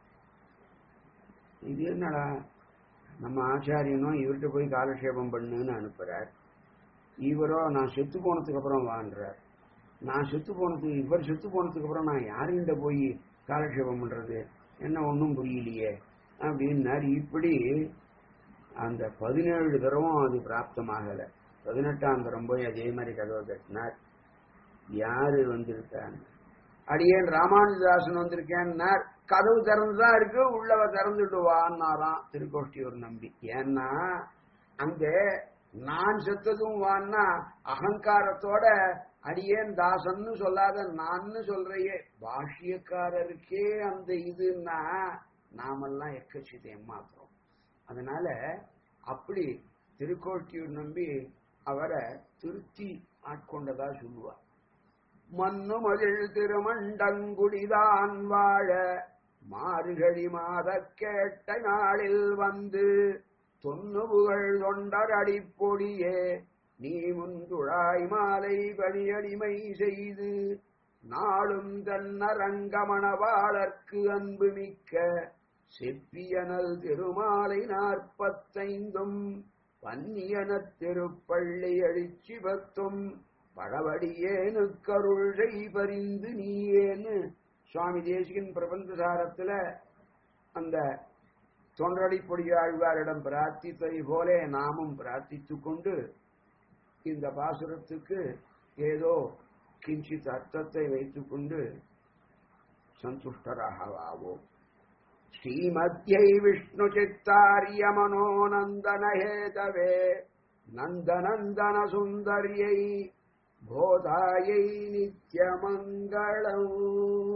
[SPEAKER 2] இது என்னடா நம்ம ஆச்சாரியனும் இவர்கிட்ட போய் காலக்ஷேபம் பண்ணுன்னு அனுப்புறார் இவரோ நான் செத்து போனதுக்கு அப்புறம் வான்றார் நான் செத்து போனதுக்கு இவர் செத்து போனதுக்கு அப்புறம் நான் யாருகிட்ட போய் காலக்ஷேபம் பண்றது என்ன ஒன்றும் புரியலையே அப்படின்னார் இப்படி அந்த பதினேழு தடவும் அது பிராப்தமாகல பதினெட்டாம் தரம் போய் அதே மாதிரி கதவை கட்டினார் யாரு வந்திருக்காங்க அடியேன் ராமானுஜதாசன் வந்திருக்கேன்னார் கதவு திறந்துதான் இருக்கு உள்ளவ திறந்துட்டு வான்னாராம் திருக்கோஷ்டியூர் நம்பி ஏன்னா அங்க நான் செத்ததும் வான்னா அகங்காரத்தோட அடியேன் தாசன்னு சொல்லாத நான்னு சொல்றையே பாஷ்யக்காரருக்கே அந்த இதுன்னா நாமெல்லாம் எக்கச்சிதை ஏமாத்துறோம் அதனால அப்படி திருக்கோட்டியூர் நம்பி அவரை திருத்தி ஆட்கொண்டதா சொல்லுவார் மண்ணு மதில் திருமண்டங்குடிதான் வாழ மார்கழி மாத கேட்ட நாளில் வந்து தொன்னுபுகள் தொண்டர் அடிப்பொடியே நீ முந்துழாய் மாலை பணியடிமை செய்து நாளும் தன்னரங்கமணவாளர்க்கு அன்பு மிக்க செப்பியனல் திருமாலை நாற்பத்தைந்தும் பன்னியனத் திருப்பள்ளி அழிச்சி பத்தும் பழவடியேனு கருள் பரிந்து நீயேன்னு சுவாமி தேசிகன் பிரபந்தசாரத்துல அந்த தொண்டடிப்பொடியாழ்வாரிடம் பிரார்த்தித்ததை போலே நாமும் பிரார்த்தித்துக் கொண்டு இந்த பாசுரத்துக்கு ஏதோ கிஞ்சித் அர்த்தத்தை வைத்துக் கொண்டு சந்துஷ்டராக ஆவோம் ஸ்ரீமத்யை விஷ்ணு சித்தாரிய மனோநந்தன ஹேதவே நந்தநந்தன சுந்தரியை போதாயை நித்யமங்களம்